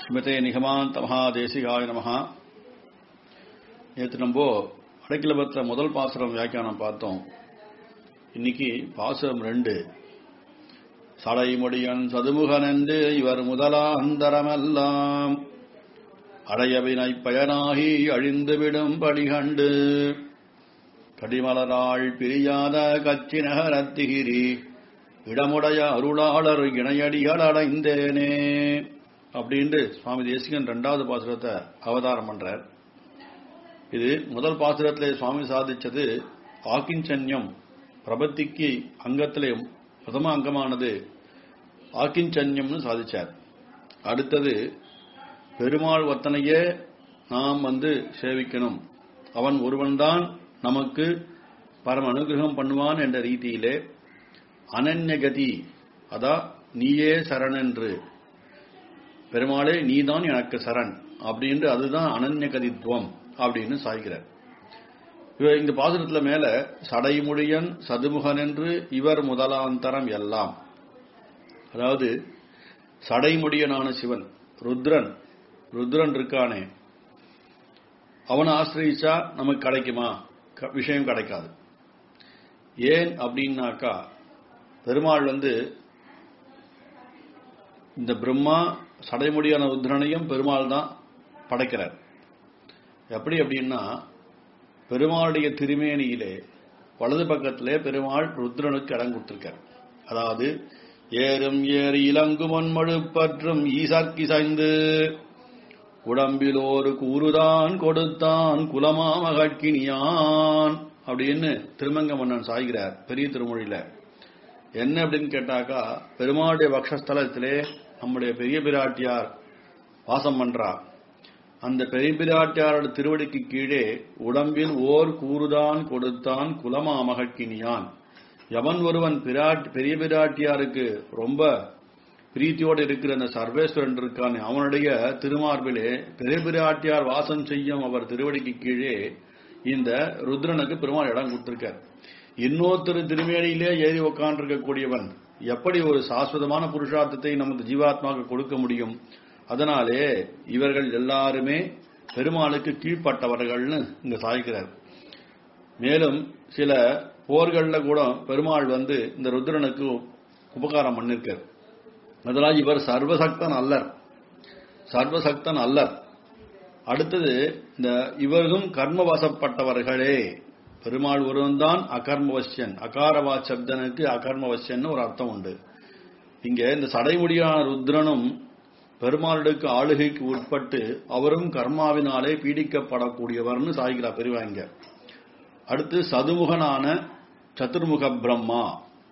ஸ்மிருதே நிகமாந்த மகாதேசிகாய நமஹா நேற்று நம்ம அடைக்கலபத்திர முதல் பாசுரம் வியாக்கியானம் பார்த்தோம் இன்னைக்கு பாசுரம் ரெண்டு சடைமுடியன் சதுமுகனென்று இவர் முதலா அந்தரமெல்லாம் அடையவினை பயனாகி அழிந்துவிடும் படிகண்டு கடிமலராள் பிரியாத கச்சி நகரத்திகிரி இடமுடைய அருளாளர் இணையடிகள் அடைந்தேனே அப்படின்ட்டு சுவாமி தேசிகன் ரெண்டாவது பாசுரத்தை அவதாரம் பண்றார் இது முதல் பாசுரத்திலே சுவாமி சாதிச்சது ஆக்கிஞ்சன்யம் பிரபத்திக்கு அங்கத்திலே பிரதம அங்கமானது ஆக்கிஞ்சன்யம்னு சாதிச்சார் அடுத்தது பெருமாள் ஒத்தனையே நாம் வந்து சேவிக்கணும் அவன் ஒருவன்தான் நமக்கு பரம அனுகிரகம் பண்ணுவான் என்ற ரீதியிலே அனன்யகதி அதா நீயே சரணென்று பெருமாளே நீதான் எனக்கு சரண் அப்படின்று அதுதான் அனன்யகதித்துவம் அப்படின்னு சாய்கிறார் இவர் இந்த பாசுரத்துல மேல சடைமுடியன் சதுமுகன் என்று இவர் முதலாந்தரம் எல்லாம் அதாவது சடைமுடியனான சிவன் ருத்ரன் ருத்ரன் இருக்கானே அவனை ஆசிரியிச்சா நமக்கு கிடைக்குமா விஷயம் கிடைக்காது ஏன் அப்படின்னாக்கா பெருமாள் வந்து இந்த பிரம்மா சடைமுடியான ருத்ரனையும் பெருமாள் தான் படைக்கிறார் எப்படி அப்படின்னா பெருமாளுடைய திருமேனியிலே வலது பக்கத்திலே பெருமாள் ருத்ரனுக்கு இடம் கொடுத்திருக்கார் அதாவது ஏறும் ஏறி இளங்குமன் மழுப்பற்றும் ஈசர்க்கி சாய்ந்து உடம்பில் ஒரு கூறுதான் கொடுத்தான் குலமாமகட்கினியான் அப்படின்னு திருமங்க மன்னன் சாய்கிறார் பெரிய திருமொழியில என்ன அப்படின்னு கேட்டாக்கா பெருமாளுடைய பக்ஷஸ்தலத்திலே நம்முடைய பெரிய பிராட்டியார் வாசம் பண்றா அந்த பெரிய பிராட்டியாரோட திருவடிக்கு கீழே உடம்பில் ஓர் கூறுதான் கொடுத்தான் குலமாமகட்கினியான் எவன் ஒருவன் பிராட்டி பெரிய பிராட்டியாருக்கு ரொம்ப பிரீத்தியோடு இருக்கிற அந்த சர்வேஸ்வரன் இருக்கான் அவனுடைய திருமார்பிலே பெரிய பிராட்டியார் வாசம் செய்யும் அவர் திருவடிக்கு கீழே இந்த ருத்ரனுக்கு பெருமாள் இடம் கொடுத்திருக்கார் இன்னொருத்தர் திருமேனியிலே ஏறி உட்காண்டிருக்கக்கூடியவன் எப்படி ஒரு சாஸ்வதமான புருஷார்த்தத்தை நமது ஜீவாத்மாவுக்கு கொடுக்க முடியும் அதனாலே இவர்கள் எல்லாருமே பெருமாளுக்கு கீழ்ப்பட்டவர்கள்னு இங்க சாய்க்கிறார் மேலும் சில போர்கள்ல கூட பெருமாள் வந்து இந்த ருத்ரனுக்கு உபகாரம் பண்ணிருக்கார் அதனால் இவர் சர்வசக்தன் அல்லர் சர்வசக்தன் அல்லர் அடுத்தது இந்த இவர்களும் கர்மவசப்பட்டவர்களே பெருமாள் ஒருவன்தான் அகர்மவசியன் அகாரவா சப்தனுக்கு அகர்மவசியன் ஒரு அர்த்தம் உண்டு இங்க இந்த சடைமுடியான ருத்ரனும் பெருமாளுக்கு ஆளுகைக்கு உட்பட்டு அவரும் கர்மாவினாலே பீடிக்கப்படக்கூடியவர்னு சாய்கிறார் பெருவாங்க அடுத்து சதுமுகனான சதுர்முக பிரம்மா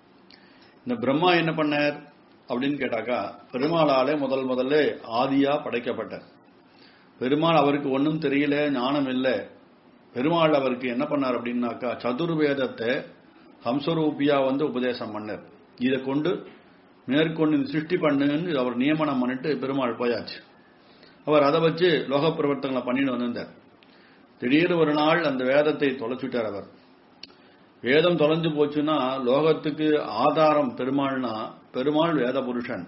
இந்த பிரம்மா என்ன பண்ணார் அப்படின்னு கேட்டாக்கா பெருமாளாலே முதல் முதல்ல ஆதியா படைக்கப்பட்டார் பெருமாள் அவருக்கு ஒன்றும் தெரியல ஞானம் இல்லை பெருமாள் அவருக்கு என்ன பண்ணார் அப்படின்னாக்கா சதுர்வேதத்தை ஹம்சரூபியா வந்து உபதேசம் பண்ணார் இதை கொண்டு மேற்கொண்டு சிருஷ்டி பண்ணுன்னு அவர் நியமனம் பண்ணிட்டு பெருமாள் போயாச்சு அவர் அதை வச்சு லோக பிரவர்த்தங்களை பண்ணிட்டு வந்திருந்தார் திடீர்னு ஒரு நாள் அந்த வேதத்தை தொலைச்சுட்டார் அவர் வேதம் தொலைஞ்சு போச்சுன்னா லோகத்துக்கு ஆதாரம் பெருமாள்னா பெருமாள் வேத புருஷன்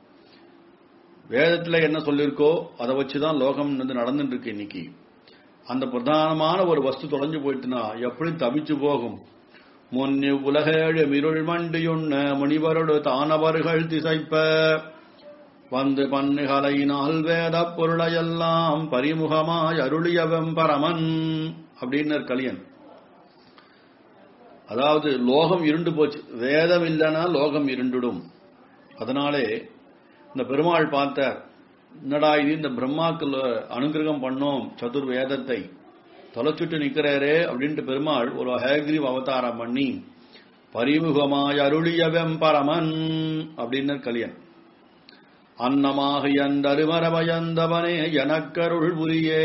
வேதத்துல என்ன சொல்லிருக்கோ அதை வச்சுதான் லோகம் வந்து நடந்துட்டு இருக்கு இன்னைக்கு அந்த பிரதானமான ஒரு வஸ்து தொலைஞ்சு போயிட்டுனா எப்படி தவிச்சு போகும் முன்னி உலகேழு மிருள் மண்டியுண்ண முனிவரோடு தானவர்கள் திசைப்ப வந்து பன்னுகலையினால் வேத பொருளையெல்லாம் பரிமுகமாய் அருளியவம் பரமன் அப்படின்னு கலியன் அதாவது லோகம் இருண்டு போச்சு வேதம் இல்லைன்னா லோகம் இருண்டுடும் அதனாலே இந்த பெருமாள் பார்த்தார் என்னடா இது இந்த பிரம்மாக்கு அனுகிரகம் பண்ணோம் சதுர் வேதத்தை தொலைச்சுட்டு நிக்கிறாரே அப்படின்ட்டு பெருமாள் ஒரு ஹேகிரிவ் அவதாரம் பண்ணி பரிமுகமாய் அருளியவம் பரமன் அப்படின்னு கலியன் அன்னமாக எந்தருமரபயந்தவனே எனக்கருள் புரியே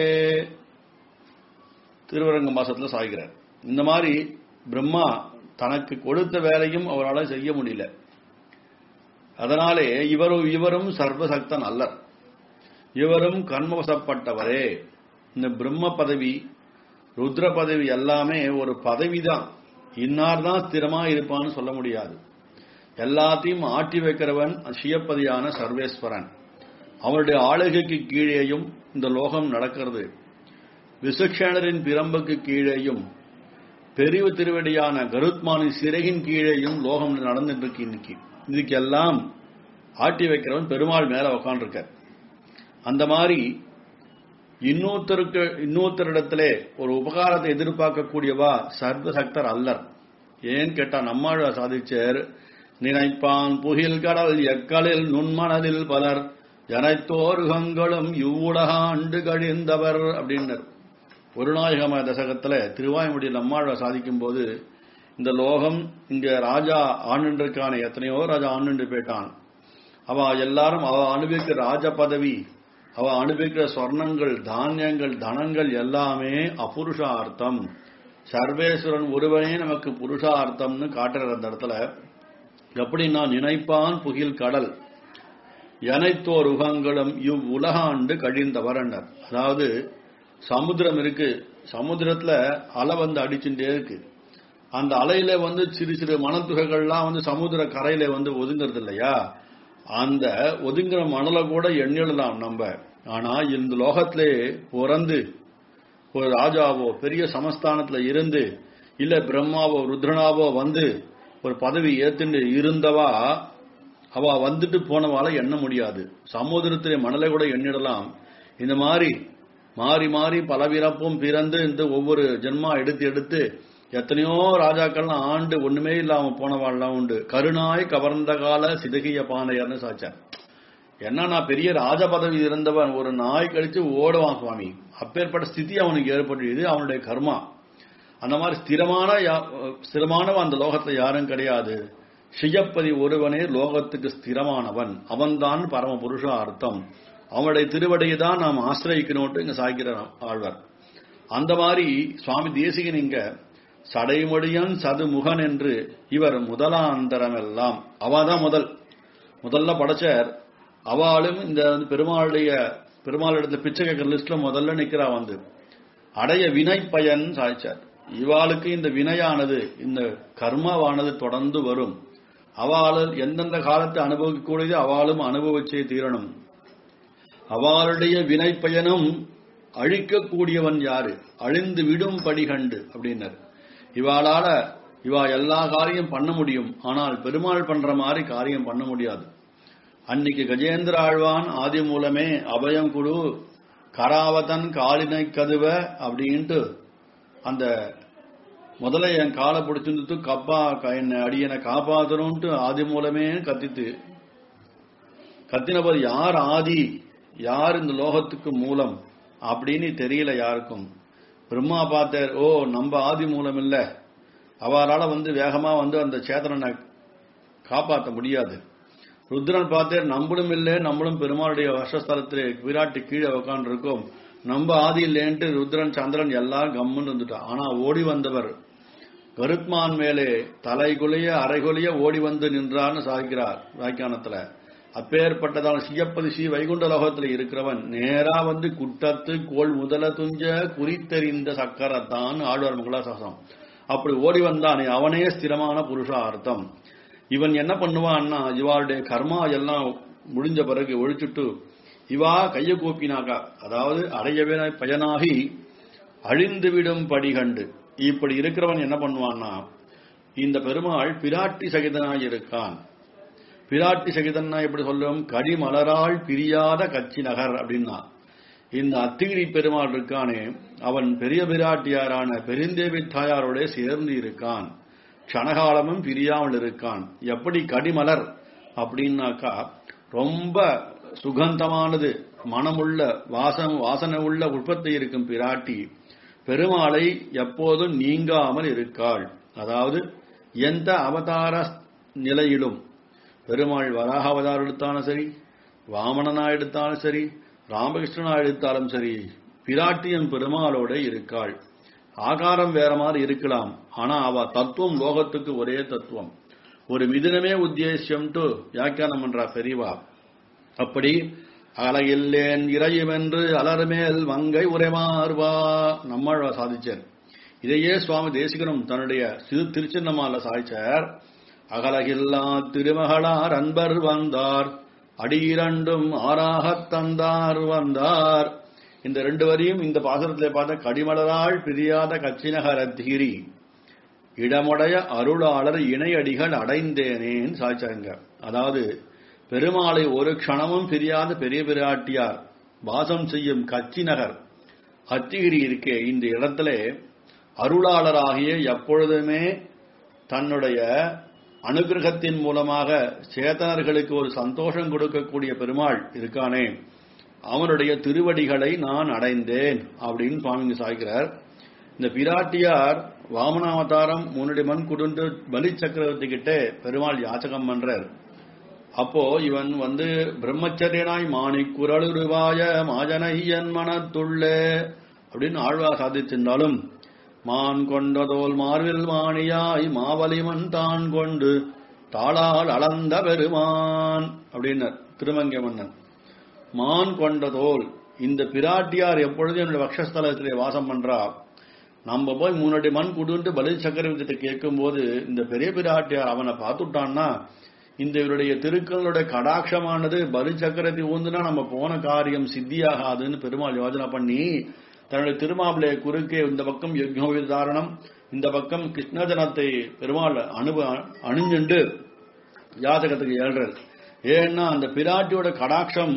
திருவரங்க மாசத்துல சாய்கிறார் இந்த மாதிரி பிரம்மா தனக்கு கொடுத்த வேலையும் அவரால் செய்ய முடியல அதனாலே இவரும் இவரும் சர்வசக்தன் அல்லர் இவரும் கர்மவசப்பட்டவரே இந்த பிரம்ம பதவி ருத்ர பதவி எல்லாமே ஒரு பதவி தான் இன்னார் தான் ஸ்திரமா இருப்பான்னு சொல்ல முடியாது எல்லாத்தையும் ஆட்டி வைக்கிறவன் சிவப்பதியான சர்வேஸ்வரன் அவருடைய ஆளுகைக்கு கீழேயும் இந்த லோகம் நடக்கிறது விசுக்ஷணரின் பிரம்புக்கு கீழேயும் பெரிவு திருவடியான கருத்மானின் சிறகின் கீழேயும் லோகம் நடந்துட்டு இருக்கு இன்னைக்கு இதுக்கெல்லாம் ஆட்டி வைக்கிறவன் பெருமாள் மேல உக்காண்டிருக்க அந்த மாதிரி இன்னொருத்தருக்கு இன்னொருத்தரிடத்திலே ஒரு உபகாரத்தை எதிர்பார்க்கக்கூடியவா சர்வசக்தர் அல்லர் ஏன் கேட்டா நம்மாழ்வா சாதிச்சர் நினைப்பான் புகில் கடல் எக்களில் நுண்மனதில் பலர் ஜனைத்தோருகங்களும் இவ்வுலக ஆண்டு கழிந்தவர் அப்படின்னர் ஒரு நாயகம தசகத்துல திருவாய்மொழியில் நம்மாழ்வா சாதிக்கும் போது இந்த லோகம் இங்க ராஜா ஆண்டுருக்கான எத்தனையோ ராஜா ஆண்டு போயிட்டான் அவ எல்லாரும் அவ அனுபவிக்கிற ராஜ பதவி அவ அனுபவிக்கிற சொர்ணங்கள் தானியங்கள் தனங்கள் எல்லாமே அபுருஷார்த்தம் சர்வேஸ்வரன் ஒருவனே நமக்கு புருஷார்த்தம்னு காட்டுற அந்த இடத்துல எப்படின்னா நினைப்பான் புகில் கடல் எனைத்தோர் உகங்களும் இவ் உலகாண்டு கழிந்தவர் அதாவது சமுத்திரம் இருக்கு சமுத்திரத்துல அலை வந்து அடிச்சுட்டே இருக்கு அந்த அலையில வந்து சிறு சிறு மணத்துகைகள்லாம் வந்து சமுத்திர கரையில வந்து ஒதுங்கிறது இல்லையா அந்த ஒதுங்குற மணலை கூட எண்ணிடலாம் நம்ம ஆனா இந்த லோகத்திலே பிறந்து ஒரு ராஜாவோ பெரிய சமஸ்தானத்துல இருந்து இல்ல பிரம்மாவோ ருத்ரனாவோ வந்து ஒரு பதவி ஏத்துண்டு இருந்தவா அவ வந்துட்டு போனவால எண்ண முடியாது சமுதிரத்திலே மணலை கூட எண்ணிடலாம் இந்த மாதிரி மாறி மாறி பல பிறப்பும் பிறந்து இந்த ஒவ்வொரு ஜென்மா எடுத்து எடுத்து எத்தனையோ ராஜாக்கள்லாம் ஆண்டு ஒண்ணுமே இல்லாம போனவாள்லாம் உண்டு கருணாய் கவர்ந்த கால சிதகிய பானையர்னு சாச்சார் என்ன நான் பெரிய ராஜ பதவி இருந்தவன் ஒரு நாய் கழிச்சு ஓடுவான் சுவாமி அப்பேற்பட்ட ஸ்திதி அவனுக்கு ஏற்படுது அவனுடைய கர்மா அந்த மாதிரி ஸ்திரமான யா- ஸ்திரமானவன் அந்த லோகத்துல யாரும் கிடையாது ஷியப்பதி ஒருவனே லோகத்துக்கு ஸ்திரமானவன் அவன்தான் பரம புருஷ அர்த்தம் அவனுடைய திருவடியை தான் நாம் ஆசிரியக்கணும்ட்டு இங்க சாய்க்கிற ஆழ்வார் அந்த மாதிரி சுவாமி தேசிகன் இங்க சடைமொழியன் சதுமுகன் என்று இவர் முதலாந்தரம் எல்லாம் அவாதான் முதல் முதல்ல படைச்சார் அவளும் இந்த வந்து பெருமாளுடைய பெருமாள் இடத்துல பிச்சை கேட்கிற லிஸ்ட்ல முதல்ல நிக்கிறா வந்து அடைய வினை பயன் சாய்ச்சார் இவாளுக்கு இந்த வினையானது இந்த கர்மாவானது தொடர்ந்து வரும் அவளால் எந்தெந்த காலத்தை அனுபவிக்கக்கூடியது அவளும் அனுபவிச்சே தீரணும் அவளுடைய வினை பயனும் அழிக்கக்கூடியவன் யாரு அழிந்து விடும் படி கண்டு அப்படின்னாரு இவாளால இவா எல்லா காரியம் பண்ண முடியும் ஆனால் பெருமாள் பண்ற மாதிரி காரியம் பண்ண முடியாது அன்னைக்கு கஜேந்திர ஆழ்வான் ஆதி மூலமே அபயம் குடு கராவதன் காலினை கதுவ அப்படின்ட்டு அந்த முதல்ல என் காலை பிடிச்சிருந்து கப்பா க- என்னை அடியனை காப்பாத்தணும்ட்டு ஆதி மூலமே கத்தித்து கத்தினபோது யார் ஆதி யார் இந்த லோகத்துக்கு மூலம் அப்படின்னு தெரியல யாருக்கும் பிரம்மா பார்த்தார் ஓ நம்ம ஆதி மூலம் இல்ல அவரால வந்து வேகமா வந்து அந்த சேதனனை காப்பாற்ற முடியாது ருத்ரன் பார்த்தார் நம்மளும் இல்லை நம்மளும் பெருமாளுடைய வருஷஸ்தலத்திலே விராட்டு கீழே உட்கார்ந்து இருக்கோம் நம்ம ஆதி இல்லைன்ட்டு ருத்ரன் சந்திரன் எல்லாம் கம்முன்னு இருந்துட்டான் ஆனா ஓடி வந்தவர் கருத்மான் மேலே தலைகுலிய அரைகுலிய ஓடி வந்து நின்றான்னு சாய்க்கிறார் வியாக்கியானத்துல அப்பேற்பட்டதான சியப்பதி ஸ்ரீ வைகுண்ட லோகத்துல இருக்கிறவன் நேரா வந்து குட்டத்து கோள் முதல துஞ்ச குறித்தெறிந்த சக்கரத்தான் ஆழ்வார் மங்களாசாசனம் அப்படி ஓடி வந்தானே அவனே ஸ்திரமான புருஷார்த்தம் இவன் என்ன பண்ணுவான்னா இவாளுடைய கர்மா எல்லாம் முடிஞ்ச பிறகு ஒழிச்சுட்டு இவா கைய கூப்பினாக்கா அதாவது அடையவே பயனாகி அழிந்துவிடும் படி கண்டு இப்படி இருக்கிறவன் என்ன பண்ணுவான்னா இந்த பெருமாள் பிராட்டி சகிதனாய் இருக்கான் பிராட்டி சகிதன்னா எப்படி சொல்லுவோம் கடிமலரால் பிரியாத கச்சி நகர் அப்படின்னா இந்த அத்திகிரி பெருமாள் இருக்கானே அவன் பெரிய பிராட்டியாரான பெருந்தேவி தாயாரோட சேர்ந்து இருக்கான் க்ஷணகாலமும் பிரியாமல் இருக்கான் எப்படி கடிமலர் அப்படின்னாக்கா ரொம்ப சுகந்தமானது மனமுள்ள வாசம் வாசனை உள்ள உற்பத்தி இருக்கும் பிராட்டி பெருமாளை எப்போதும் நீங்காமல் இருக்காள் அதாவது எந்த அவதார நிலையிலும் பெருமாள் வராக அவதாரம் எடுத்தாலும் சரி வாமனனா எடுத்தாலும் சரி ராமகிருஷ்ணனா எடுத்தாலும் சரி பிராட்டியன் பெருமாளோட இருக்காள் ஆகாரம் வேற மாதிரி இருக்கலாம் ஆனா அவ தத்துவம் லோகத்துக்கு ஒரே தத்துவம் ஒரு மிதுனமே உத்தேசியம்ட்டு வியாக்கியானம் பண்றா பெரியவா அப்படி அழகில்லேன் இறையுமென்று அலர்மேல் மங்கை உரைமாறுவா நம்மாழ்வா சாதிச்சார் இதையே சுவாமி தேசிகனும் தன்னுடைய சிறு திருச்சின்னமால சாதிச்சார் அகலகில்லா திருமகளார் அன்பர் வந்தார் அடியிரண்டும் ஆறாகத் தந்தார் வந்தார் இந்த ரெண்டு வரியும் இந்த பாசுரத்திலே பார்த்த கடிமலரால் பிரியாத கச்சினகர திகிரி இடமுடைய அருளாளர் இணையடிகள் அடைந்தேனேன்னு சாய்ச்சாங்க அதாவது பெருமாளை ஒரு க்ஷணமும் பிரியாத பெரிய பிராட்டியார் வாசம் செய்யும் கச்சி நகர் அத்திகிரி இருக்கே இந்த இடத்துல அருளாளராகிய எப்பொழுதுமே தன்னுடைய அனுகிரகத்தின் மூலமாக சேதனர்களுக்கு ஒரு சந்தோஷம் கொடுக்கக்கூடிய பெருமாள் இருக்கானே அவனுடைய திருவடிகளை நான் அடைந்தேன் அப்படின்னு சுவாமிங்க சாய்க்கிறார் இந்த பிராட்டியார் வாமனாவதாரம் முன்னுடைய மண் குடுண்டு பலி சக்கரவர்த்தி கிட்ட பெருமாள் யாச்சகம் பண்றார் அப்போ இவன் வந்து பிரம்மச்சரியனாய் மாணி குரலுருவாய மாஜனையன் மனத்துள்ளே அப்படின்னு ஆழ்வா சாதித்திருந்தாலும் மான் கொண்டதோல் மார்வில் மாணியாய் மாவலிமன் தான் கொண்டு தாளால் அளந்த பெருமான் அப்படின்னர் திருமங்கை மன்னன் மான் கொண்டதோல் இந்த பிராட்டியார் எப்பொழுதும் என்னுடைய வக்ஷஸ்தலத்திலே வாசம் பண்றா நம்ம போய் முன்னாடி மண் குடுன்ட்டு பலி சக்கரவர்த்திட்ட கேட்கும்போது இந்த பெரிய பிராட்டியார் அவனை பார்த்துட்டான்னா இந்த இவருடைய திருக்களுடைய கடாட்சமானது பலி சக்கரத்தை ஊந்துனா நம்ம போன காரியம் சித்தியாகாதுன்னு பெருமாள் யோஜனை பண்ணி தன்னுடைய திருமாவிலே குறுக்கே இந்த பக்கம் யஜ்னோவிதாரணம் இந்த பக்கம் கிருஷ்ணஜனத்தை பெருமாள் அனுப அணிஞ்சுண்டு யாதகத்துக்கு ஏழ்றது ஏன்னா அந்த பிராட்டியோட கடாட்சம்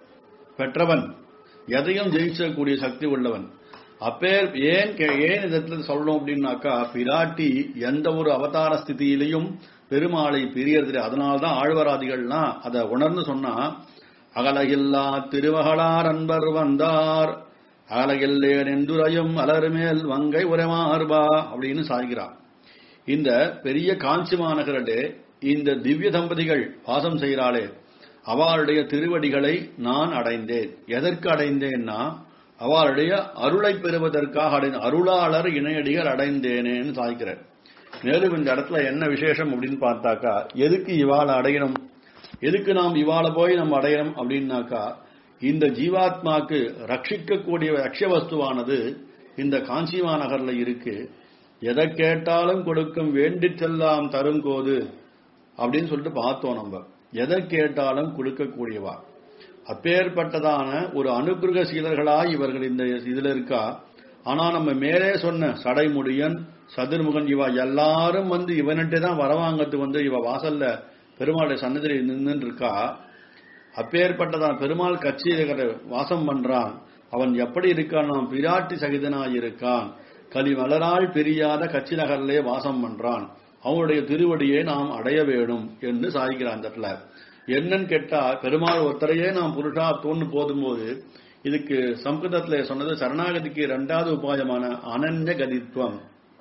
பெற்றவன் எதையும் ஜெயிச்சக்கூடிய சக்தி உள்ளவன் அப்பேர் ஏன் கே- ஏன் இடத்துல சொல்லணும் அப்படின்னாக்கா பிராட்டி எந்த ஒரு அவதார ஸ்திதியிலையும் பெருமாளை பிரியறது அதனால்தான் ஆழ்வராதிகள்லாம் அதை உணர்ந்து சொன்னா அகலகில்லா திருவகளார் அன்பர் வந்தார் அகலகில்லேன் என்றுரையும் அலர்மேல் வங்கை உரைமார்பா அப்படின்னு சாய்கிறார் இந்த பெரிய காஞ்சி மாநகரே இந்த திவ்ய தம்பதிகள் வாசம் செய்கிறாளே அவளுடைய திருவடிகளை நான் அடைந்தேன் எதற்கு அடைந்தேன்னா அவளுடைய அருளை பெறுவதற்காக அடை அருளாளர் இணையடிகள் அடைந்தேனேன்னு சாய்க்கிறார் மேலும் இந்த இடத்துல என்ன விசேஷம் அப்படின்னு பார்த்தாக்கா எதுக்கு இவாளை அடையணும் எதுக்கு நாம் இவாளை போய் நம்ம அடையணும் அப்படின்னாக்கா இந்த ஜீவாத்மாக்கு ரட்சிக்கக்கூடிய ரக்ஷ வஸ்துவானது இந்த காஞ்சிமா நகர்ல இருக்கு எதை கேட்டாலும் கொடுக்கும் வேண்டிச் செல்லாம் தருங்கோது அப்படின்னு சொல்லிட்டு பார்த்தோம் நம்ம எதை கேட்டாலும் கொடுக்கக்கூடியவா அப்பேற்பட்டதான ஒரு அனுகிரக சீலர்களாய் இவர்கள் இந்த இதுல இருக்கா ஆனா நம்ம மேலே சொன்ன சடைமுடியன் சதுர்முகன் இவா எல்லாரும் வந்து இவன்கிட்ட தான் வரவாங்கத்து வந்து இவ வாசல்ல பெருமாளுடைய சன்னதியில் நின்று இருக்கா அப்பேற்பட்டதான் பெருமாள் கட்சியில வாசம் பண்றான் அவன் எப்படி இருக்கான் நாம் பிராட்டி சகிதனாய் இருக்கான் கலி மலரால் பிரியாத கட்சி நகரிலே வாசம் பண்றான் அவனுடைய திருவடியை நாம் அடைய வேணும் என்று சாதிக்கிறான் அந்த இடத்துல என்னன்னு கேட்டா பெருமாள் ஒருத்தரையே நாம் புருஷார்த்தம்னு போதும்போது இதுக்கு சம்ஸ்கிருதத்துல சொன்னது சரணாகதிக்கு இரண்டாவது உபாயமான அனன்ய கதித்துவம்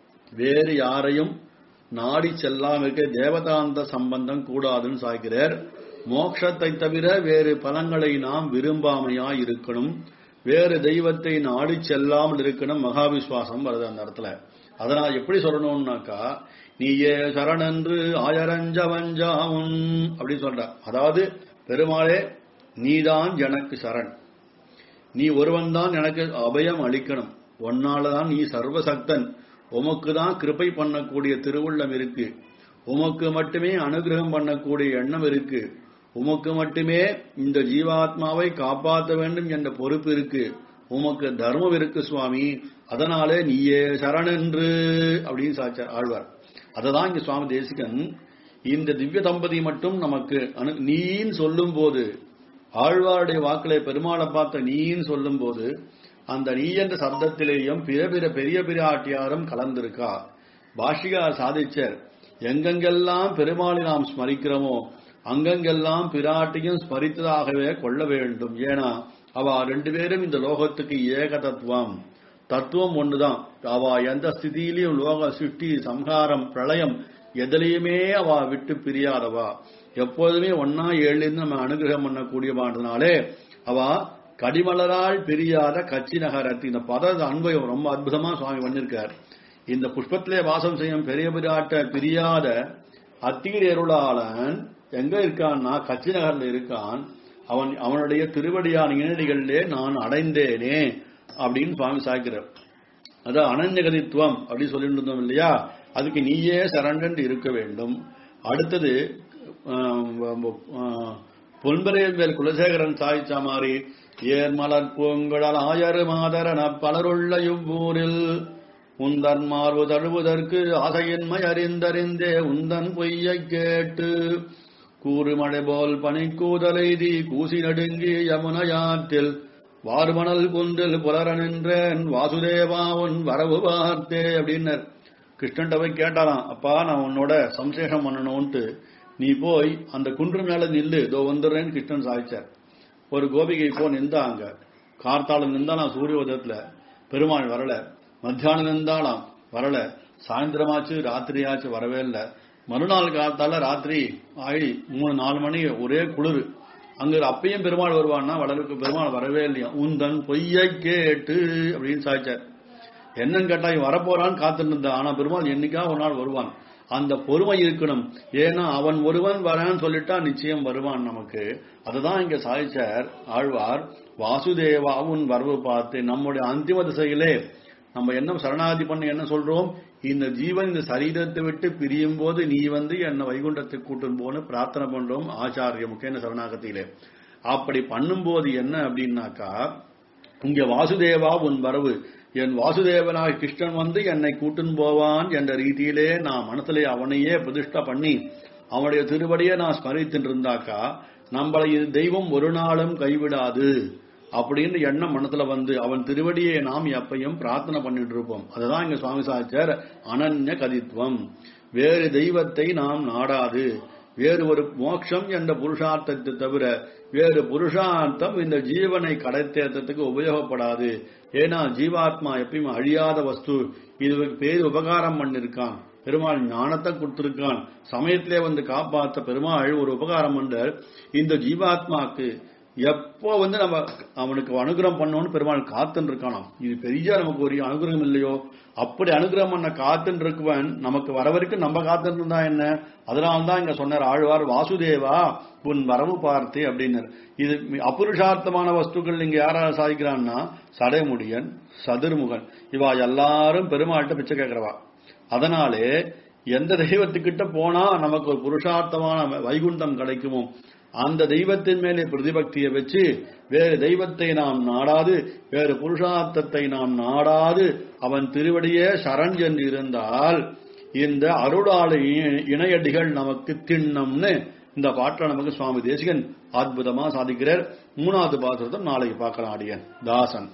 வேறு யாரையும் நாடி செல்லாம இருக்க தேவதாந்த சம்பந்தம் கூடாதுன்னு சாய்கிறார் மோட்சத்தை தவிர வேறு பலங்களை நாம் விரும்பாமையாய் இருக்கணும் வேறு தெய்வத்தை நாடி செல்லாமல் இருக்கணும் மகாவிஸ்வாசம் வருது அந்த இடத்துல அதனால் எப்படி சொல்லணும்னாக்கா நீயே சரணென்று ஆயரஞ்சவஞ்சாவும் அப்படின்னு சொல்ற அதாவது பெருமாளே நீதான் எனக்கு சரண் நீ ஒருவன் தான் எனக்கு அபயம் அளிக்கணும் உன்னாலதான் நீ சர்வசக்தன் உமக்கு தான் கிருபை பண்ணக்கூடிய திருவுள்ளம் இருக்கு உமக்கு மட்டுமே அனுகிரகம் பண்ணக்கூடிய எண்ணம் இருக்கு உமக்கு மட்டுமே இந்த ஜீவாத்மாவை காப்பாற்ற வேண்டும் என்ற பொறுப்பு இருக்கு உமக்கு தர்மம் இருக்கு சுவாமி அதனாலே நீயே சரணென்று அப்படின்னு சாச்சார் ஆழ்வார் அததான் இங்க சுவாமி தேசிகன் இந்த திவ்ய தம்பதி மட்டும் நமக்கு அனு நீன்னு சொல்லும் போது ஆழ்வாருடைய வாக்களை பெருமாளை பார்த்த நீன்னு சொல்லும் போது அந்த நீ என்ற சப்தத்திலேயும் பிற பிற பெரிய பிராட்டியாரும் கலந்திருக்கா பாஷிகார் சாதிச்சர் எங்கெங்கெல்லாம் பெருமாளை நாம் ஸ்மரிக்கிறோமோ அங்கங்கெல்லாம் பிராட்டியும் ஸ்மரித்ததாகவே கொள்ள வேண்டும் ஏன்னா அவ ரெண்டு பேரும் இந்த லோகத்துக்கு ஏக தத்துவம் தத்துவம் ஒண்ணுதான் அவ எந்த ஸ்திதியிலையும் லோக சிருஷ்டி சம்ஹாரம் பிரளயம் எதுலையுமே அவ விட்டு பிரியாதவா எப்போதுமே ஒன்னா ஏழுன்னு நம்ம அனுகிரகம் பண்ணக்கூடியவான்றதுனாலே அவ கடிமலரால் பிரியாத கட்சி நகரத்து இந்த பத அன்பயம் ரொம்ப அற்புதமா சுவாமி பண்ணிருக்கார் இந்த புஷ்பத்திலே வாசம் செய்யும் பெரிய பிராட்ட பிரியாத அத்திகிரி அருளாளன் எங்க இருக்கான்னா கட்சி நகர்ல இருக்கான் அவன் அவனுடைய திருவடியான இணையடிகளிலே நான் அடைந்தேனே அப்படின்னு சுவாமி சாய்க்கிறார் அதான் அனன்யகதித்துவம் அப்படின்னு சொல்லிட்டு இருந்தோம் இல்லையா அதுக்கு நீயே சரண்டன்ட் இருக்க வேண்டும் அடுத்தது ஆஹ், ஆஹ், பொன்பரையில் மேல் குலசேகரன் சாய்ச்சா மாதிரி ஏர் மலர் பூங்குழல் ஆயரு மாதரன பலருள்ள இவ்வூரில் உந்தன் மார்பு தழுவதற்கு ஆசையின்மை அறிந்தறிந்தே உந்தன் பொய்யைக் கேட்டு கூறுமழை போல் பனிக்கூதலைதி கூசி நடுங்கி யமுனையாற்றில் வார்மணல் குன்றில் புலர நின்றேன் வாசுதேவா உன் வரவு பார்த்தே அப்படின்னர் கிருஷ்ணன்ட்ட போய் கேட்டாராம் அப்பா நான் உன்னோட சம்சேஷம் பண்ணணும்ட்டு நீ போய் அந்த குன்று மேல நில்லு இதோ வந்துடுறேன்னு கிருஷ்ணன் சாதிச்சார் ஒரு கோபிகை போ நின்றாங்க கார்த்தாலம் நின்றாலாம் சூரிய உதயத்துல பெருமாள் வரல மத்தியானம் நின்றாலாம் வரல சாயந்தரமாச்சு ராத்திரியாச்சு வரவே இல்லை மறுநாள் காத்தால ராத்திரி ஆகி மூணு நாலு மணி ஒரே குளிர் அங்க அப்பயும் பெருமாள் வருவான்னா வளருக்கு பெருமாள் வரவே இல்லையா உந்தன் பொய்யை கேட்டு அப்படின்னு சாய்ச்சார் என்னன்னு கேட்டா இவன் வரப்போறான்னு காத்துட்டு இருந்தா ஆனா பெருமாள் என்னைக்கா ஒரு நாள் வருவான் அந்த பொறுமை இருக்கணும் ஏன்னா அவன் ஒருவன் வரான்னு சொல்லிட்டா நிச்சயம் வருவான் நமக்கு அதுதான் இங்க சாதிச்சார் ஆழ்வார் வாசுதேவா உன் வரவு பார்த்து நம்முடைய அந்திம திசையிலே நம்ம என்ன சரணாதி பண்ண என்ன சொல்றோம் இந்த ஜீவன் இந்த சரீரத்தை விட்டு பிரியும் போது நீ வந்து என்ன வைகுண்டத்துக்கு கூட்டும் போன்னு பிரார்த்தனை பண்றோம் ஆச்சாரிய முக்கிய சரணாகத்திலே அப்படி பண்ணும்போது என்ன அப்படின்னாக்கா இங்க வாசுதேவா உன் வரவு என் வாசுதேவனாக கிருஷ்ணன் வந்து என்னை கூட்டுன்னு போவான் என்ற ரீதியிலே நான் மனசுல அவனையே பிரதிஷ்டா பண்ணி அவனுடைய திருவடியை நான் ஸ்மரித்துட்டு இருந்தாக்கா நம்மளை இது தெய்வம் ஒரு நாளும் கைவிடாது அப்படின்னு எண்ணம் மனசுல வந்து அவன் திருவடியை நாம் எப்பையும் பிரார்த்தனை பண்ணிட்டு இருப்போம் அதுதான் இங்க சுவாமி சாச்சார் அனன்ய கதித்துவம் வேறு தெய்வத்தை நாம் நாடாது வேறு ஒரு மோட்சம் என்ற புருஷார்த்தத்தை தவிர வேறு புருஷார்த்தம் இந்த ஜீவனை கடைத்தேற்றத்துக்கு உபயோகப்படாது ஏன்னா ஜீவாத்மா எப்பயும் அழியாத வஸ்து இது பேர் உபகாரம் பண்ணிருக்கான் பெருமாள் ஞானத்தை கொடுத்திருக்கான் சமயத்திலே வந்து காப்பாத்த பெருமாள் ஒரு உபகாரம் பண்ற இந்த ஜீவாத்மாக்கு எப்போ வந்து நம்ம அவனுக்கு அனுகிரகம் பண்ணோம்னு பெருமாள் காத்துன்னு இருக்கானாம் இது பெரிய நமக்கு ஒரு அனுகிரகம் இல்லையோ அப்படி அனுகிரகம் பண்ண காத்துன்னு இருக்குவன் நமக்கு வர வரைக்கும் நம்ம காத்துன்னு இருந்தா என்ன அதனால தான் இங்க சொன்னார் ஆழ்வார் வாசுதேவா உன் வரவு பார்த்து அப்படின்னார் இது அபுருஷார்த்தமான வஸ்துக்கள் இங்க யாரா சாதிக்கிறான்னா சடைமுடியன் சதுர்முகன் இவா எல்லாரும் பெருமாள்கிட்ட பிச்சை கேட்கிறவா அதனாலே எந்த தெய்வத்துக்கிட்ட போனா நமக்கு ஒரு புருஷார்த்தமான வைகுண்டம் கிடைக்குமோ அந்த தெய்வத்தின் மேலே பிரதிபக்தியை வச்சு வேறு தெய்வத்தை நாம் நாடாது வேறு புருஷார்த்தத்தை நாம் நாடாது அவன் திருவடியே சரண் என்று இருந்தால் இந்த அருளாள இணையடிகள் நமக்கு திண்ணம்னு இந்த பாட்டில் நமக்கு சுவாமி தேசிகன் அற்புதமா சாதிக்கிறார் மூணாவது பாத்திரத்தை நாளைக்கு பார்க்கலாம் அடியன் தாசன்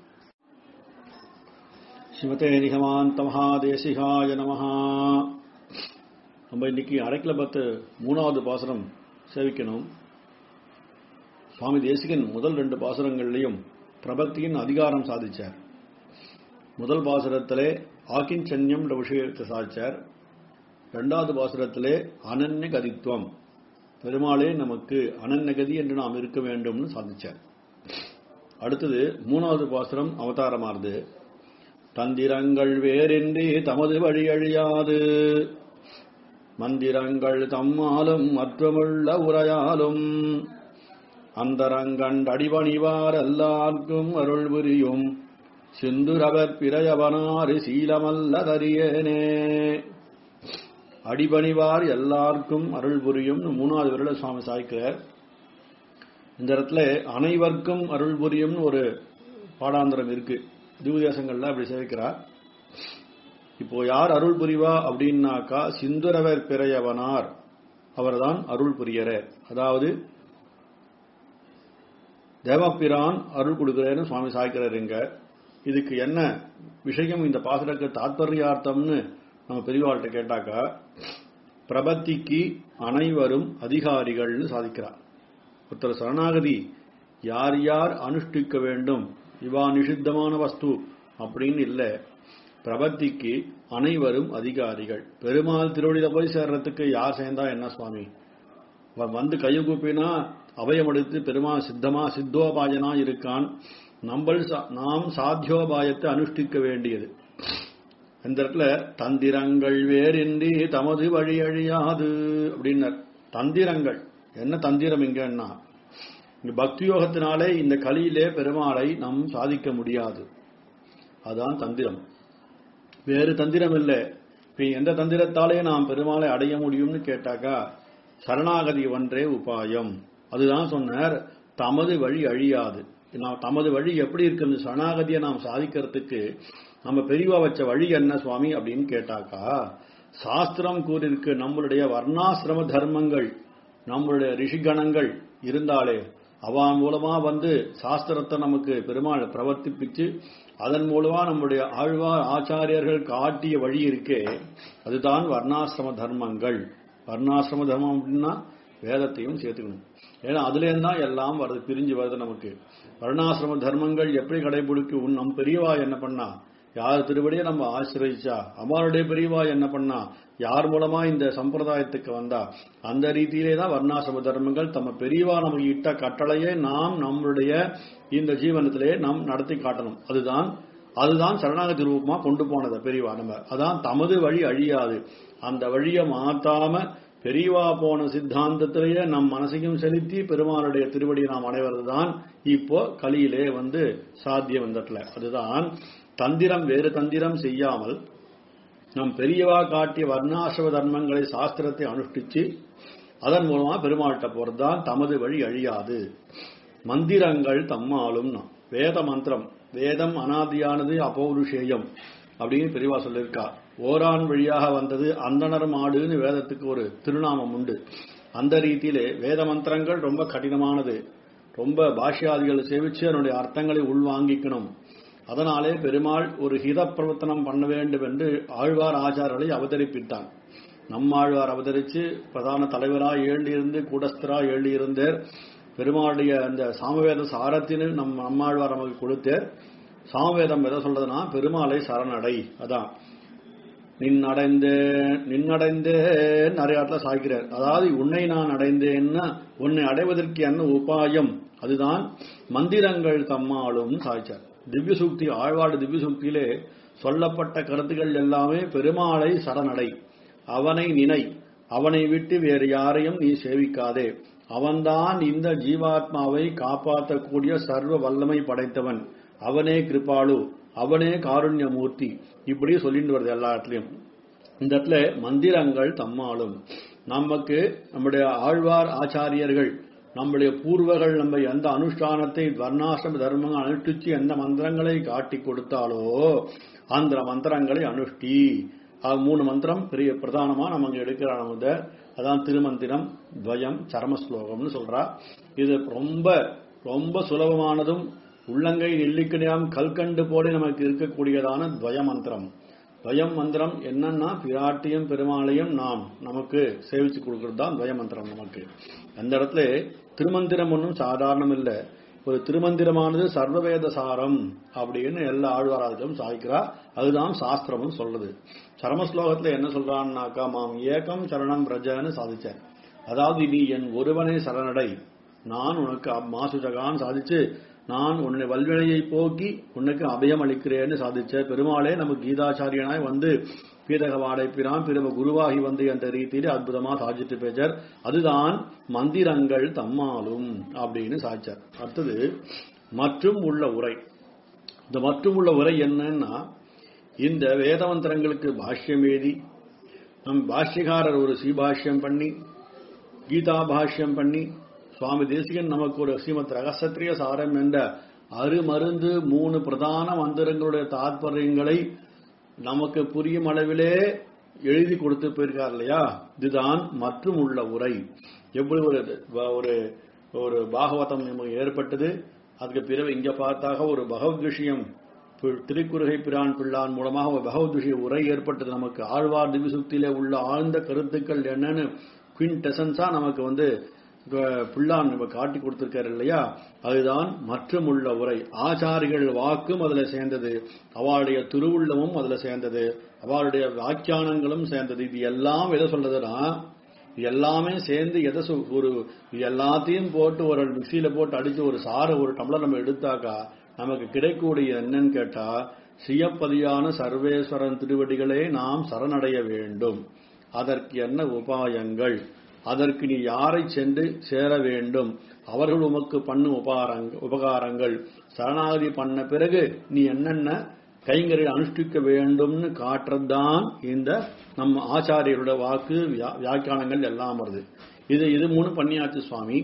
சிவத்தே நிகமாந்த மகாதேசிகாய நமஹா நம்ம இன்னைக்கு அரைக்கல பத்து மூணாவது பாசனம் சேவிக்கணும் சுவாமி தேசிகன் முதல் ரெண்டு பாசுரங்கள்லையும் பிரபத்தியின் அதிகாரம் சாதிச்சார் முதல் பாசுரத்திலே ஆக்கிஞ்சன்யம் என்ற விஷயத்தை சாதிச்சார் இரண்டாவது பாசுரத்திலே அனன்ய கதித்துவம் பெருமாளே நமக்கு அனன்யகதி என்று நாம் இருக்க வேண்டும்னு சாதிச்சார் அடுத்தது மூணாவது பாசுரம் அவதாரமாறுது தந்திரங்கள் வேறின்றி தமது வழி அழியாது மந்திரங்கள் தம்மாலும் மற்றமுள்ள உரையாலும் அந்தரங்கண் அடிபணிவார் எல்லார்க்கும் அருள் புரியும் சிந்துரவர் பிறையவனாறு சீலமல்ல தரியேனே அடிபணிவார் எல்லாருக்கும் அருள் புரியும் மூணாவது விரல சுவாமி சாய்க்கிறார் இந்த இடத்துல அனைவருக்கும் அருள் புரியும்னு ஒரு பாடாந்திரம் இருக்கு திவ்தேசங்கள்ல அப்படி சேவிக்கிறார் இப்போ யார் அருள் புரிவா அப்படின்னாக்கா சிந்துரவர் பிறையவனார் அவர்தான் அருள் புரியரர் அதாவது தேவப்பிரான் அருள் கொடுக்கிறேன்னு சுவாமி சாய்க்கிறார் இங்க இதுக்கு என்ன விஷயம் இந்த பாசுரக்கு தாத்பரியார்த்தம்னு நம்ம பெரியவாள்கிட்ட கேட்டாக்கா பிரபத்திக்கு அனைவரும் அதிகாரிகள்னு சாதிக்கிறார் ஒருத்தர் சரணாகதி யார் யார் அனுஷ்டிக்க வேண்டும் இவா நிஷித்தமான வஸ்து அப்படின்னு இல்லை பிரபத்திக்கு அனைவரும் அதிகாரிகள் பெருமாள் திருவடியில போய் சேர்றதுக்கு யார் சேர்ந்தா என்ன சுவாமி வந்து கையை கூப்பினா அபயம் எடுத்து பெருமாள் சித்தமா சித்தோபாயனா இருக்கான் நம்மள் நாம் சாத்தியோபாயத்தை அனுஷ்டிக்க வேண்டியது இந்த இடத்துல தந்திரங்கள் வேறின்றி தமது வழி அழியாது அப்படின்னர் தந்திரங்கள் என்ன தந்திரம் இங்கன்னா பக்தி யோகத்தினாலே இந்த கலியிலே பெருமாளை நாம் சாதிக்க முடியாது அதான் தந்திரம் வேறு தந்திரம் இல்லை இப்ப எந்த தந்திரத்தாலே நாம் பெருமாளை அடைய முடியும்னு கேட்டாக்கா சரணாகதி ஒன்றே உபாயம் அதுதான் சொன்னார் தமது வழி அழியாது நான் தமது வழி எப்படி இருக்கு இந்த சரணாகதியை நாம் சாதிக்கிறதுக்கு நம்ம பெரியவா வச்ச வழி என்ன சுவாமி அப்படின்னு கேட்டாக்கா சாஸ்திரம் கூறியிருக்கு நம்மளுடைய வர்ணாசிரம தர்மங்கள் நம்மளுடைய ரிஷிகணங்கள் இருந்தாலே அவன் மூலமா வந்து சாஸ்திரத்தை நமக்கு பெருமாள் பிரவர்த்திப்பிச்சு அதன் மூலமா நம்முடைய ஆழ்வார் ஆச்சாரியர்கள் காட்டிய வழி இருக்கே அதுதான் வர்ணாசிரம தர்மங்கள் வர்ணாசிரம தர்மம் அப்படின்னா வேதத்தையும் சேர்த்துக்கணும் ஏன்னா அதுல தான் எல்லாம் வருது பிரிஞ்சு வருது நமக்கு வர்ணாசிரம தர்மங்கள் எப்படி கடைபிடிக்கும் உன் நம் பெரியவா என்ன பண்ணா யார் திருவடியை நம்ம ஆசிரியச்சா அம்மாளுடைய பெரியவா என்ன பண்ணா யார் மூலமா இந்த சம்பிரதாயத்துக்கு வந்தா அந்த ரீதியிலே தான் வர்ணாசிரம தர்மங்கள் தம்ம பெரியவா நமக்கு இட்ட கட்டளையே நாம் நம்மளுடைய இந்த ஜீவனத்திலே நாம் நடத்தி காட்டணும் அதுதான் அதுதான் சரணாகதி ரூபமா கொண்டு போனது பெரியவா நம்ம அதான் தமது வழி அழியாது அந்த வழியை மாத்தாம பெரியவா போன சித்தாந்தத்திலேயே நம் மனசையும் செலுத்தி பெருமாளுடைய திருவடியை நாம் அடைவதுதான் இப்போ கலியிலே வந்து சாத்தியம் வந்தட்ல அதுதான் தந்திரம் வேறு தந்திரம் செய்யாமல் நம் பெரியவா காட்டிய வர்ணாசிரம தர்மங்களை சாஸ்திரத்தை அனுஷ்டிச்சு அதன் மூலமா பெருமாள்கிட்ட போறதுதான் தமது வழி அழியாது மந்திரங்கள் தம்மாலும் வேத மந்திரம் வேதம் அனாதியானது அபௌருஷேயம் அப்படின்னு பெரியவா சொல்லியிருக்கா ஓரான் வழியாக வந்தது அந்தனர் மாடுன்னு வேதத்துக்கு ஒரு திருநாமம் உண்டு அந்த ரீதியிலே வேத மந்திரங்கள் ரொம்ப கடினமானது ரொம்ப பாஷ்யாதிகள் சேவிச்சு அதனுடைய அர்த்தங்களை உள்வாங்கிக்கணும் அதனாலே பெருமாள் ஒரு ஹித பிரவர்த்தனம் பண்ண வேண்டும் என்று ஆழ்வார் ஆச்சாரர்களை அவதரிப்பித்தான் நம்மாழ்வார் அவதரிச்சு பிரதான தலைவராய் ஏழிருந்து கூடஸ்தரா ஏழியிருந்தார் பெருமாளுடைய அந்த சாமவேத சாரத்தின்னு நம் நம்மாழ்வார் நமக்கு கொடுத்தார் சாமவேதம் எதை சொல்றதுன்னா பெருமாளை சரணடை அதான் நின்னடைந்தேன் நின்னடைந்தேன் நிறைய இடத்துல சாய்க்கிறார் அதாவது உன்னை நான் அடைந்தேன்னா உன்னை அடைவதற்கு என்ன உபாயம் அதுதான் மந்திரங்கள் தம்மாலும் சாய்ச்சார் திவ்ய சுக்தி ஆழ்வாடு திவ்ய சுக்தியிலே சொல்லப்பட்ட கருத்துக்கள் எல்லாமே பெருமாளை சரணடை அவனை நினை அவனை விட்டு வேறு யாரையும் நீ சேவிக்காதே அவன்தான் இந்த ஜீவாத்மாவை காப்பாற்றக்கூடிய சர்வ வல்லமை படைத்தவன் அவனே கிருபாலு அவனே காருண்யமூர்த்தி இப்படி சொல்லிட்டு வருது எல்லா இடத்துலயும் இந்த இடத்துல மந்திரங்கள் தம்மாலும் நமக்கு நம்முடைய ஆழ்வார் ஆச்சாரியர்கள் நம்முடைய பூர்வர்கள் நம்ம எந்த அனுஷ்டானத்தை வர்ணாசிரம தர்மங்கள் அனுஷ்டிச்சு எந்த மந்திரங்களை காட்டி கொடுத்தாலோ அந்த மந்திரங்களை அனுஷ்டி அது மூணு மந்திரம் பெரிய பிரதானமா நம்ம இங்க எடுக்கிறான் நம்ம அதான் திருமந்திரம் துவயம் சரமஸ்லோகம்னு சொல்றா இது ரொம்ப ரொம்ப சுலபமானதும் உள்ளங்கை நெல்லிக்கணியாம் கல்கண்டு போல நமக்கு இருக்கக்கூடியதான துவய மந்திரம் துவயம் மந்திரம் என்னன்னா பிராட்டியும் பெருமாளையும் நாம் நமக்கு சேவிச்சு கொடுக்கறது தான் துவய மந்திரம் நமக்கு அந்த இடத்துல திருமந்திரம் ஒன்றும் சாதாரணம் இல்லை ஒரு திருமந்திரமானது சர்வவேத சாரம் அப்படின்னு எல்லா ஆழ்வாராதிகளும் சாய்க்கிறா அதுதான் சாஸ்திரமும் சொல்றது சரமஸ்லோகத்துல என்ன சொல்றான்னாக்கா மாம் ஏகம் சரணம் பிரஜன்னு சாதிச்சார் அதாவது நீ என் ஒருவனை சரணடை நான் உனக்கு மாசுஜகான் சாதிச்சு நான் உன்னை வல்வினையை போக்கி உனக்கு அபயம் அளிக்கிறேன்னு சாதிச்ச பெருமாளே நம்ம கீதாச்சாரியனாய் வந்து பீதகவாடை பிரான் பிறவ குருவாகி வந்து என்ற ரீதியில அற்புதமா சாதிச்சுட்டு பேச்சார் அதுதான் மந்திரங்கள் தம்மாலும் அப்படின்னு சாதிச்சார் அடுத்தது மற்றும் உள்ள உரை இந்த மற்றும் உள்ள உரை என்னன்னா இந்த வேத மந்திரங்களுக்கு பாஷ்யம் எழுதி நம் பாஷ்யகாரர் ஒரு சீபாஷ்யம் பண்ணி கீதா பாஷ்யம் பண்ணி சுவாமி தேசிகன் நமக்கு ஒரு ஸ்ரீமத் ரகசத்திரிய சாரம் என்ற அருமருந்து மூணு பிரதான மந்திரங்களுடைய தாற்பயங்களை நமக்கு புரியும் அளவிலே எழுதி கொடுத்து போயிருக்கார் இல்லையா இதுதான் மற்றும் உள்ள உரை எப்படி ஒரு ஒரு ஒரு பாகவதம் நமக்கு ஏற்பட்டது அதுக்கு பிறகு இங்க பார்த்தாக ஒரு பகவத் விஷயம் திருக்குறுகை பிரான் பிள்ளான் மூலமாக ஒரு பகவத் விஷய உரை ஏற்பட்டது நமக்கு ஆழ்வார் திவிசுக்தியிலே உள்ள ஆழ்ந்த கருத்துக்கள் என்னன்னு குவின்டெசன்ஸா நமக்கு வந்து பிள்ளான் நம்ம காட்டி கொடுத்திருக்காரு இல்லையா அதுதான் மற்றும் உள்ள உரை ஆச்சாரிகள் வாக்கும் அதுல சேர்ந்தது அவளுடைய திருவுள்ளமும் அதுல சேர்ந்தது அவளுடைய வியாக்கியானங்களும் சேர்ந்தது இது எல்லாம் எதை சொல்றதுன்னா இது எல்லாமே சேர்ந்து எதை ஒரு இது எல்லாத்தையும் போட்டு ஒரு மிக்சியில போட்டு அடிச்சு ஒரு சாரை ஒரு டம்ளர் நம்ம எடுத்தாக்கா நமக்கு கிடைக்கக்கூடிய என்னன்னு கேட்டா சுயப்பதியான சர்வேஸ்வரன் திருவடிகளே நாம் சரணடைய வேண்டும் அதற்கு என்ன உபாயங்கள் அதற்கு நீ யாரை சென்று சேர வேண்டும் அவர்கள் உமக்கு பண்ணும் உபாரங்க உபகாரங்கள் சரணாகதி பண்ண பிறகு நீ என்னென்ன கைங்கரை அனுஷ்டிக்க வேண்டும்னு காட்டுறதுதான் இந்த நம்ம ஆச்சாரியரோட வாக்கு வியாக்கியானங்கள் எல்லாம் வருது இது இது மூணு பண்ணியாச்சு சுவாமி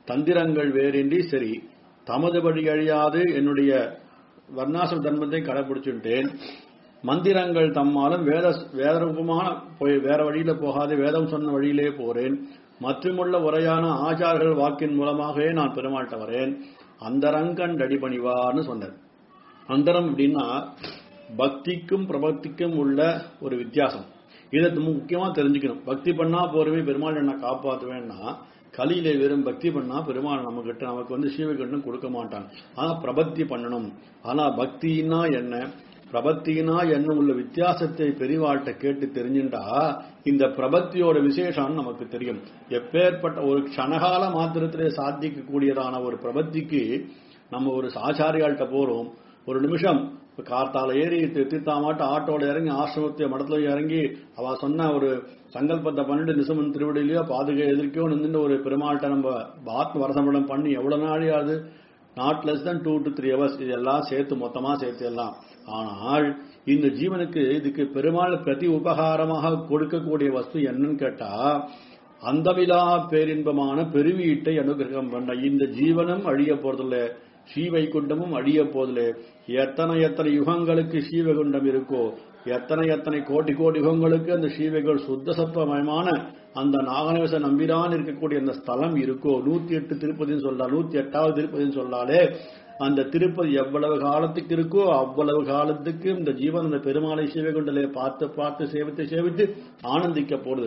தந்திரங்கள் வேறின்றி சரி தமது வழி அழியாது என்னுடைய வர்ணாசிர தர்மத்தை கடைபிடிச்சுட்டேன் மந்திரங்கள் தம்மாலும் வேத வேத ரூபமான போய் வேற வழியில போகாது வேதம் சொன்ன வழியிலே போறேன் மற்றுமுள்ள உரையான ஆச்சாரர்கள் வாக்கின் மூலமாகவே நான் பெருமாள்கிட்ட வரேன் அந்தரங்கண் அடிபணிவார்னு சொன்னார் அந்தரம் அப்படின்னா பக்திக்கும் பிரபக்திக்கும் உள்ள ஒரு வித்தியாசம் இதை முக்கியமா தெரிஞ்சுக்கணும் பக்தி பண்ணா போறவே பெருமாள் என்ன காப்பாத்துவேன்னா கலியிலே வெறும் பக்தி பண்ணா பெருமாள் நம்ம கிட்ட நமக்கு வந்து சீவகண்டம் கொடுக்க மாட்டான் ஆனா பிரபக்தி பண்ணணும் ஆனா பக்தினா என்ன பிரபத்தினா என்ன உள்ள வித்தியாசத்தை பெரிவாள்கிட்ட கேட்டு தெரிஞ்சுட்டா இந்த பிரபத்தியோட விசேஷம் நமக்கு தெரியும் எப்பேற்பட்ட ஒரு க்ஷணகால மாத்திரத்திலே சாத்திக்கக்கூடியதான ஒரு பிரபத்திக்கு நம்ம ஒரு ஆச்சாரியாள்கிட்ட போறோம் ஒரு நிமிஷம் இப்ப கார்த்தால ஏறி தி- தீர்த்தாமாட்ட ஆட்டோல இறங்கி ஆசிரமத்தை மடத்துல இறங்கி அவ சொன்ன ஒரு சங்கல்பத்தை பண்ணிட்டு நிசமன் திருவடியிலயோ பாதுகை எதிர்க்கையோ நின்று ஒரு பெருமாள்கிட்ட நம்ம ஆத்ம வரசமடம் பண்ணி எவ்வளவு நாளையாவது not less than two to three hours இதெல்லாம் சேர்த்து மொத்தமா சேர்த்து எல்லாம் ஆனால் இந்த ஜீவனுக்கு இதுக்கு பெருமாள் பிரதி உபகாரமாக கொடுக்கக்கூடிய வஸ்து என்னன்னு கேட்டா அந்தமிலா பேரின்பமான பெருவீட்டை அனுகிரகம் பண்ண இந்த ஜீவனும் அழிய போறதில்ல ஸ்ரீவைகுண்டமும் அழிய போதில்ல எத்தனை எத்தனை யுகங்களுக்கு ஸ்ரீவைகுண்டம் இருக்கோ எத்தனை எத்தனை கோடி கோடி யுகங்களுக்கு அந்த ஸ்ரீவைகுண்ட சுத்த சத்துவமயமான அந்த நாகநேச நம்பிரான் இருக்கக்கூடிய அந்த ஸ்தலம் இருக்கோ நூத்தி எட்டு திருப்பதின்னு சொல்லலாம் நூத்தி எட்டாவது திருப்பதின்னு சொல்லாலே அந்த திருப்பதி எவ்வளவு காலத்துக்கு இருக்கோ அவ்வளவு காலத்துக்கு இந்த ஜீவன் அந்த பெருமாளை சிவகுண்டலே பார்த்து பார்த்து சேவித்து சேவித்து ஆனந்திக்க போறது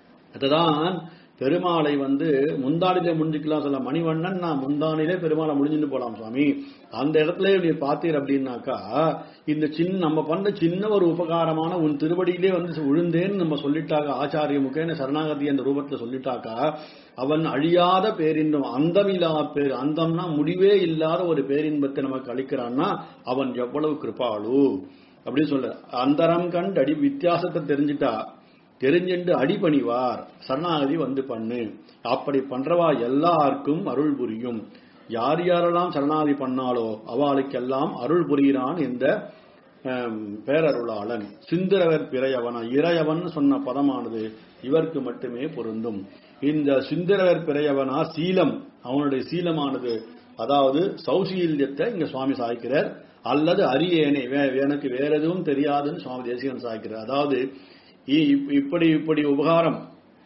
அதுதான் பெருமாளை வந்து முந்தானிலே முடிஞ்சுக்கலாம் சொல்ல மணிவண்ணன் நான் முந்தானிலே பெருமாளை முடிஞ்சுட்டு போலாம் சுவாமி அந்த இடத்துல நீ பார்த்தீர் அப்படின்னாக்கா இந்த சின்ன நம்ம பண்ண சின்ன ஒரு உபகாரமான உன் திருவடியிலே வந்து விழுந்தேன்னு நம்ம சொல்லிட்டாக்க ஆச்சாரிய முகேன சரணாகதி அந்த ரூபத்துல சொல்லிட்டாக்கா அவன் அழியாத பேரின்பம் அந்தமில்லா பேர் அந்தம்னா முடிவே இல்லாத ஒரு பேரின்பத்தை நமக்கு அளிக்கிறான்னா அவன் எவ்வளவு கிருபாளு அப்படின்னு சொல்ல அந்தரம் கண்டு அடி வித்தியாசத்தை தெரிஞ்சுட்டா தெரிஞ்சுண்டு அடிபணிவார் சரணாகதி வந்து பண்ணு அப்படி பண்றவா எல்லாருக்கும் அருள் புரியும் யார் யாரெல்லாம் சரணாகதி பண்ணாலோ அவளுக்கெல்லாம் அருள் புரிகிறான் இந்த ஆம், பேரருளாளன் சிந்திரவர் பிறையவனா இறையவன் சொன்ன பதமானது இவருக்கு மட்டுமே பொருந்தும் இந்த சிந்திரவர் பிறையவனா சீலம் அவனுடைய சீலமானது அதாவது சௌசீல்யத்தை இங்க சுவாமி சாய்க்கிறார் அல்லது அரியேனே வே- எனக்கு வேற எதுவும் தெரியாதுன்னு சுவாமி தேசிகன் சாய்க்கிறார் அதாவது இ- இப்- இப்படி இப்படி உபகாரம்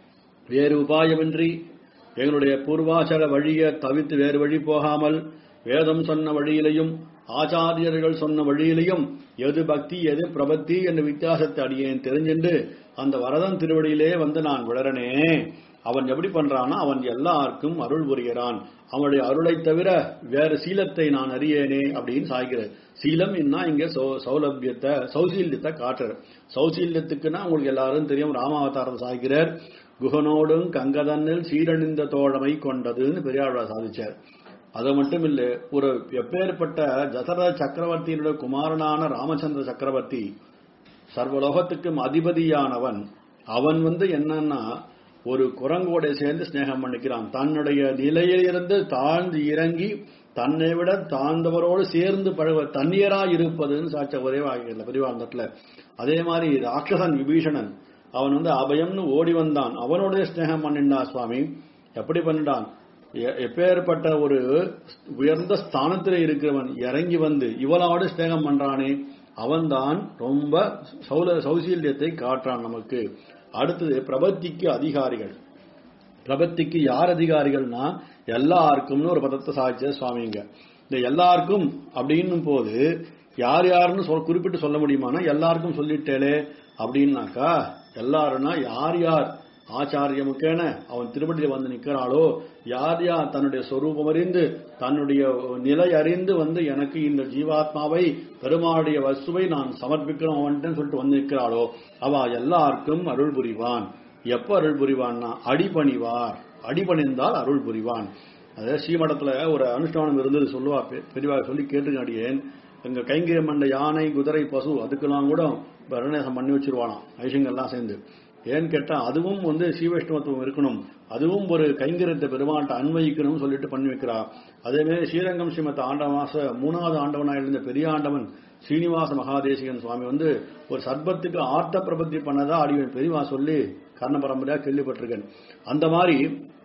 வேறு உபாயமின்றி எங்களுடைய பூர்வாச்சார வழியை தவிர்த்து வேறு வழி போகாமல் வேதம் சொன்ன வழியிலையும் ஆச்சாரியர்கள் சொன்ன வழியிலையும் எது பக்தி எது பிரபத்தி என்ற வித்தியாசத்தை அடியேன் தெரிஞ்சுண்டு அந்த வரதன் திருவடியிலே வந்து நான் விழறனே அவன் எப்படி பண்றானா அவன் எல்லாருக்கும் அருள் புரிகிறான் அவனுடைய அருளை தவிர வேறு சீலத்தை நான் அறியேனே அப்படின்னு சாய்கிறார் சீலம் என்ன இங்க சௌ- சௌலபியத்தை சௌசீல்யத்தை காட்டுற சௌசீல்யத்துக்குன்னா உங்களுக்கு எல்லாரும் தெரியும் ராமாவதாரம் சாய்கிறார் குகனோடும் கங்கதனில் சீரணிந்த தோழமை கொண்டதுன்னு பெரியாழ்வார் சாதிச்சார் அது மட்டும் இல்ல ஒரு எப்பேற்பட்ட தசரத சக்கரவர்த்தியினுடைய குமாரனான ராமச்சந்திர சக்கரவர்த்தி சர்வலோகத்துக்கும் அதிபதியானவன் அவன் வந்து என்னன்னா ஒரு குரங்கோட சேர்ந்து ஸ்நேகம் பண்ணிக்கிறான் தன்னுடைய நிலையிலிருந்து தாழ்ந்து இறங்கி தன்னை விட தாழ்ந்தவரோடு சேர்ந்து பழக தண்ணீரா இருப்பதுன்னு சாட்ச ஒரே வாக்கியல பெரியவாண்டத்துல அதே மாதிரி ராட்சசன் விபீஷணன் அவன் வந்து அபயம்னு ஓடி வந்தான் அவனோட ஸ்நேகம் பண்ணிண்டா சுவாமி எப்படி பண்ணிட்டான் எ- எப்பேற்பட்ட ஒரு உயர்ந்த ஸ்தானத்தில் இருக்கிறவன் இறங்கி வந்து இவளோடு ஸ்நேகம் பண்றானே அவன்தான் ரொம்ப சௌல சௌசீல்யத்தை காட்டுறான் நமக்கு அடுத்தது பிரபத்திக்கு அதிகாரிகள் பிரபத்திக்கு யார் அதிகாரிகள்னா எல்லாருக்கும்னு ஒரு பதத்தை சாதிச்ச சுவாமிங்க இந்த எல்லாருக்கும் அப்படின்னும் போது யார் யாருன்னு சொல் குறிப்பிட்டு சொல்ல முடியுமானா எல்லாருக்கும் சொல்லிட்டேலே அப்படின்னாக்கா எல்லாருன்னா யார் யார் ஆச்சாரியமுக்கேன அவன் திருவடியில் வந்து நிக்கிறாளோ யார் யார் தன்னுடைய சொரூபம் அறிந்து தன்னுடைய நிலை அறிந்து வந்து எனக்கு இந்த ஜீவாத்மாவை பெருமாளுடைய வசுவை நான் சமர்ப்பிக்கணும் அவன்ட்டு சொல்லிட்டு வந்து நிற்கிறாளோ அவ எல்லாருக்கும் அருள் புரிவான் எப்ப அருள் புரிவான்னா அடிபணிவார் அடிபணிந்தால் அருள் புரிவான் அதாவது ஸ்ரீமடத்துல ஒரு அனுஷ்டானம் இருந்தது சொல்லுவா பெ- பெரியவா சொல்லி கேட்டுங்க அடியேன் எங்க கைங்கரிய மண்ட யானை குதிரை பசு அதுக்கெல்லாம் கூட வர்ணேசம் பண்ணி வச்சிருவானாம் ஐஷங்கள்லாம் சேர்ந்து ஏன்னு கேட்டா அதுவும் வந்து ஸ்ரீவைஷ்ணவத்துவம் இருக்கணும் அதுவும் ஒரு கைங்கரியத்தை பெருமாள்கிட்ட அன்வயிக்கணும்னு சொல்லிட்டு பண்ணி வைக்கிறா அதே மாதிரி ஸ்ரீரங்கம் ஸ்ரீமத் ஆண்டமாச மூணாவது ஆண்டவனாக இருந்த பெரிய ஆண்டவன் ஸ்ரீனிவாச மகாதேசிகன் சுவாமி வந்து ஒரு சர்பத்துக்கு ஆர்த்த பிரபத்தி பண்ணதா அடிவன் பெரியவா சொல்லி கர்ண பரம்பரையா கேள்விப்பட்டிருக்கேன் அந்த மாதிரி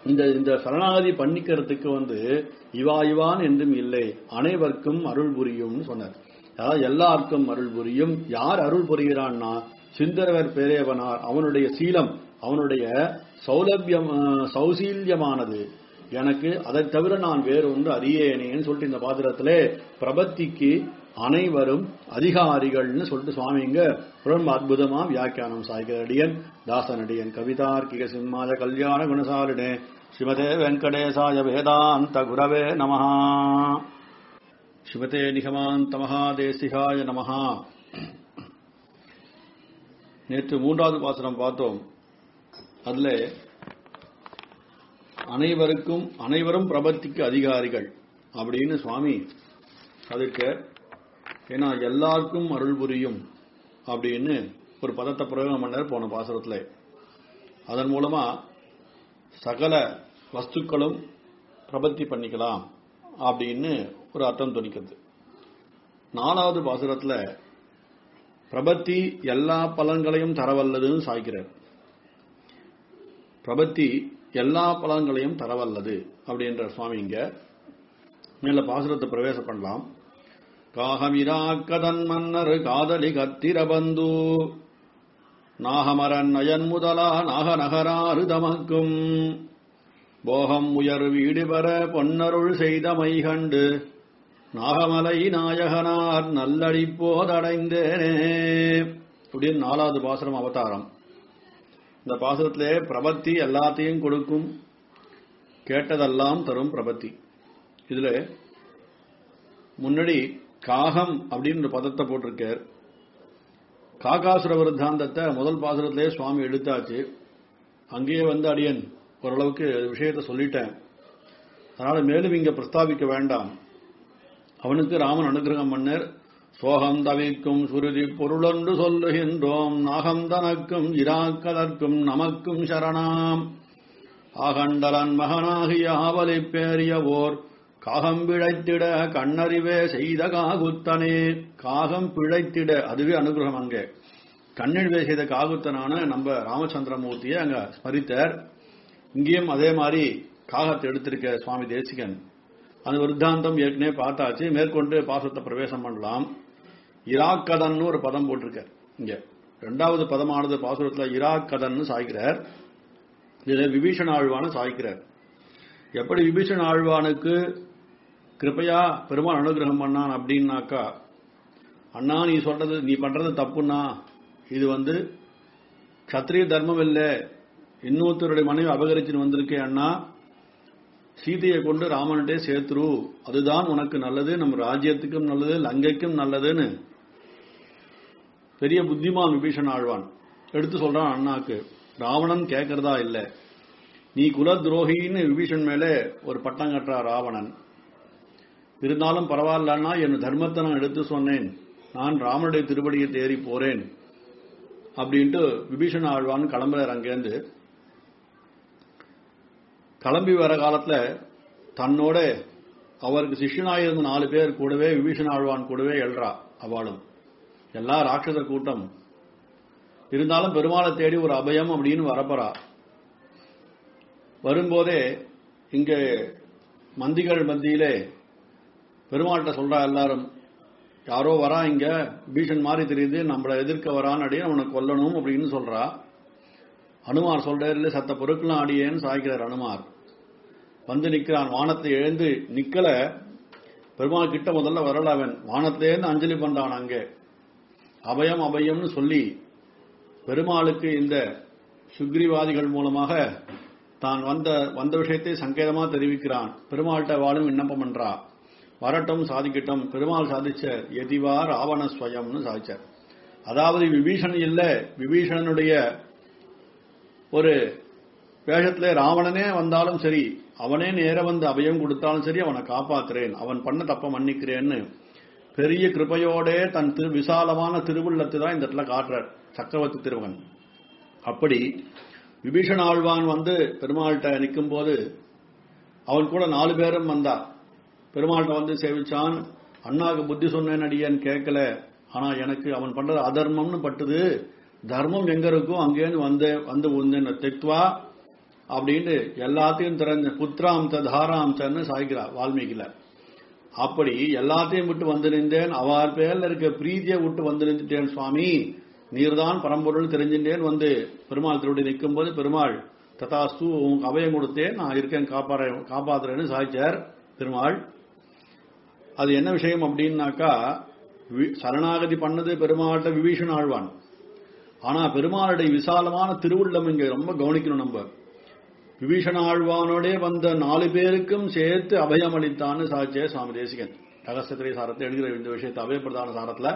இந்த இந்த சரணாகதி பண்ணிக்கிறதுக்கு வந்து இவா இவான் என்றும் இல்லை அனைவருக்கும் அருள் புரியும்னு சொன்னார் அதாவது எல்லாருக்கும் அருள் புரியும் யார் அருள் புரிகிறான்னா சிந்தரவர் பேரேவனார் அவனுடைய சீலம் அவனுடைய சௌலபியம் அஹ், சௌசீல்யமானது எனக்கு அதை தவிர நான் வேறு ஒன்று அறியேனேன்னு சொல்லிட்டு இந்த பாத்திரத்திலே பிரபத்திக்கு அனைவரும் அதிகாரிகள்னு சொல்லிட்டு சுவாமிங்க ரொம்ப அற்புதமா வியாக்கியானம் சாய்கிறடியன் தாசனடியன் கவிதார்க்கிக சிம்மாய கல்யாண குணசாலினே ஸ்ரீமதே வெங்கடேசாய வேதாந்த குரவே நமஹா சிவதே நிகமாந்த மகாதேசிகாய நமஹா நேற்று மூன்றாவது பாசனம் பார்த்தோம் அதுல அனைவருக்கும் அனைவரும் பிரபத்திக்கு அதிகாரிகள் அப்படின்னு சுவாமி அதுக்கு ஏன்னா எல்லாருக்கும் அருள் புரியும் அப்படின்னு ஒரு பதத்தை பிரயோகம் பண்ணார் போன பாசுரத்துல அதன் மூலமா சகல வஸ்துக்களும் பிரபத்தி பண்ணிக்கலாம் அப்படின்னு ஒரு அர்த்தம் துணிக்கிறது நாலாவது பாசுரத்துல பிரபத்தி எல்லா பலன்களையும் தரவல்லதுன்னு சாய்க்கிறார் பிரபத்தி எல்லா பலன்களையும் தரவல்லது அப்படின்ற சுவாமி இங்க மேல பாசுரத்தை பிரவேசம் பண்ணலாம் காகமிராக்கதன் மன்னர் காதலி கத்திரபந்து நாகமரன் நயன் முதலா நாக நகராறு தமக்கும் போகம் உயர் வீடு பெற பொன்னருள் செய்த மைகண்டு நாகமலை நாயகனார் நல்லடிப்போதடைந்தேனே அப்படின்னு நாலாவது பாசுரம் அவதாரம் இந்த பாசுரத்திலே பிரபத்தி எல்லாத்தையும் கொடுக்கும் கேட்டதெல்லாம் தரும் பிரபத்தி இதுல முன்னாடி காகம் அப்படின்னு ஒரு பதத்தை போட்டிருக்கார் காகாசுர விருத்தாந்தத்தை முதல் பாசுரத்திலே சுவாமி எடுத்தாச்சு அங்கேயே வந்து அடியன் ஓரளவுக்கு விஷயத்தை சொல்லிட்டேன் அதனால மேலும் இங்க பிரஸ்தாபிக்க வேண்டாம் அவனுக்கு ராமன் அனுகிரகம் பண்ணர் சோகம் தவிக்கும் சுருதி பொருளொன்று சொல்லுகின்றோம் நாகம் தனக்கும் இராக்கதற்கும் நமக்கும் சரணாம் ஆகண்டலன் மகனாகிய ஆவலை பேரிய ஓர் காகம் பிழைத்திட கண்ணறிவே செய்த காகுத்தனே காகம் பிழைத்திட அதுவே அனுகிரகம் அங்கே கண்ணறிவே செய்த காகுத்தனான நம்ம ராமச்சந்திரமூர்த்தியை அங்க ஸ்மரித்தார் இங்கேயும் அதே மாதிரி காகத்தை எடுத்திருக்க சுவாமி தேசிகன் அந்த விருத்தாந்தம் ஏற்கனவே பார்த்தாச்சு மேற்கொண்டு பாசத்தை பிரவேசம் பண்ணலாம் இராக்கதன்னு ஒரு பதம் போட்டிருக்கார் இங்க இரண்டாவது பதமானது பாசுரத்துல இராக்கதன்னு சாய்க்கிறார் இதுல விபீஷண ஆழ்வான சாய்க்கிறார் எப்படி விபீஷண ஆழ்வானுக்கு கிருப்பையா பெருமாள் அனுகிரகம் பண்ணான் அப்படின்னாக்கா அண்ணா நீ சொல்றது நீ பண்றது தப்புண்ணா இது வந்து கத்திரிய தர்மம் இல்லை இன்னொருத்தருடைய மனைவி அபகரிச்சுன்னு வந்திருக்கேன் அண்ணா சீதையை கொண்டு ராமன்கிட்டே சேர்த்துரு அதுதான் உனக்கு நல்லது நம்ம ராஜ்யத்துக்கும் நல்லது லங்கைக்கும் நல்லதுன்னு பெரிய புத்திமான் விபீஷன் ஆழ்வான் எடுத்து சொல்றான் அண்ணாக்கு ராவணன் கேட்கறதா இல்ல நீ குல துரோகின்னு விபீஷன் மேலே ஒரு பட்டம் கட்டுறா ராவணன் இருந்தாலும் பரவாயில்லன்னா என் தர்மத்தை நான் எடுத்து சொன்னேன் நான் ராமனுடைய திருப்படியை தேறி போறேன் அப்படின்ட்டு விபீஷன் ஆழ்வான் கிளம்புறார் அங்கேருந்து கிளம்பி வர காலத்துல தன்னோட அவருக்கு சிஷ்யனாயிருந்த நாலு பேர் கூடவே விபீஷண ஆழ்வான் கூடவே எழுறா அவளும் எல்லா ராட்சச கூட்டம் இருந்தாலும் பெருமாளை தேடி ஒரு அபயம் அப்படின்னு வரப்போறா வரும்போதே இங்க மந்திகள் மத்தியிலே பெருமாள்கிட்ட சொல்றா எல்லாரும் யாரோ வரா இங்க பீஷன் மாதிரி தெரியுது நம்மளை எதிர்க்க வரான்னு அடியே அவனை கொல்லணும் அப்படின்னு சொல்றா அனுமார் சொல்றாரு இல்ல சத்த பொருட்களாம் அடியேன்னு சாய்க்கிறார் அனுமார் வந்து நிக்கிறான் வானத்தை எழுந்து நிக்கல பெருமாள் கிட்ட முதல்ல வரல அவன் வானத்திலேருந்து அஞ்சலி பண்றான் அங்கே அபயம் அபயம்னு சொல்லி பெருமாளுக்கு இந்த சுக்ரிவாதிகள் மூலமாக தான் வந்த வந்த விஷயத்தை சங்கேதமா தெரிவிக்கிறான் பெருமாள்கிட்ட வாழும் விண்ணப்பம் பண்றா வரட்டும் சாதிக்கட்டும் பெருமாள் சாதிச்ச எதிவா ராவண ஸ்வயம்னு சாதிச்சார் அதாவது விபீஷன் இல்ல விபீஷணனுடைய ஒரு வேஷத்துல ராவணனே வந்தாலும் சரி அவனே நேர வந்து அபயம் கொடுத்தாலும் சரி அவனை காப்பாத்துறேன் அவன் பண்ண தப்ப மன்னிக்கிறேன்னு பெரிய கிருபையோடே தன் திரு விசாலமான திருவுள்ளத்தை தான் இந்த இடத்துல காட்டுறார் சக்கரவர்த்தி திருவன் அப்படி விபீஷண ஆழ்வான் வந்து பெருமாள்கிட்ட நிற்கும் போது அவன் கூட நாலு பேரும் வந்தா பெருமாள்கிட்ட வந்து சேவிச்சான் அண்ணாக்கு புத்தி சொன்னேன் அடியேன்னு கேட்கல ஆனா எனக்கு அவன் பண்றது அதர்மம்னு பட்டுது தர்மம் எங்க இருக்கோ அங்கேருந்து வந்து வந்து உந்தேன் தெக்வா அப்படின்னு எல்லாத்தையும் திறந்த புத்திராம் த தாராம் சன்னு சாய்க்கிறார் வால்மீகில அப்படி எல்லாத்தையும் விட்டு வந்து நின்றேன் அவர் பேர்ல இருக்க பிரீதியை விட்டு வந்து நின்றுட்டேன் சுவாமி நீர்தான் பரம்பொருள் தெரிஞ்சின்றேன் வந்து பெருமாள் திருடி நிற்கும் போது பெருமாள் ததாஸ்து உங்க அபயம் கொடுத்தேன் நான் இருக்கேன் காப்பாற காப்பாத்துறேன்னு சாய்ச்சார் பெருமாள் அது என்ன விஷயம் அப்படின்னாக்கா வி- சரணாகதி பண்ணது பெருமாள்கிட்ட விபீஷன் ஆழ்வான் ஆனா பெருமாளுடைய விசாலமான திருவுள்ளம் இங்க ரொம்ப கவனிக்கணும் நம்ம விபீஷண ஆழ்வானோடே வந்த நாலு பேருக்கும் சேர்த்து அபயம் அளித்தான்னு சாட்சிய சுவாமி தேசிகன் ரகசியத்திரை சாரத்தை எழுதுகிற இந்த விஷயத்தை அபய பிரதான சாரத்துல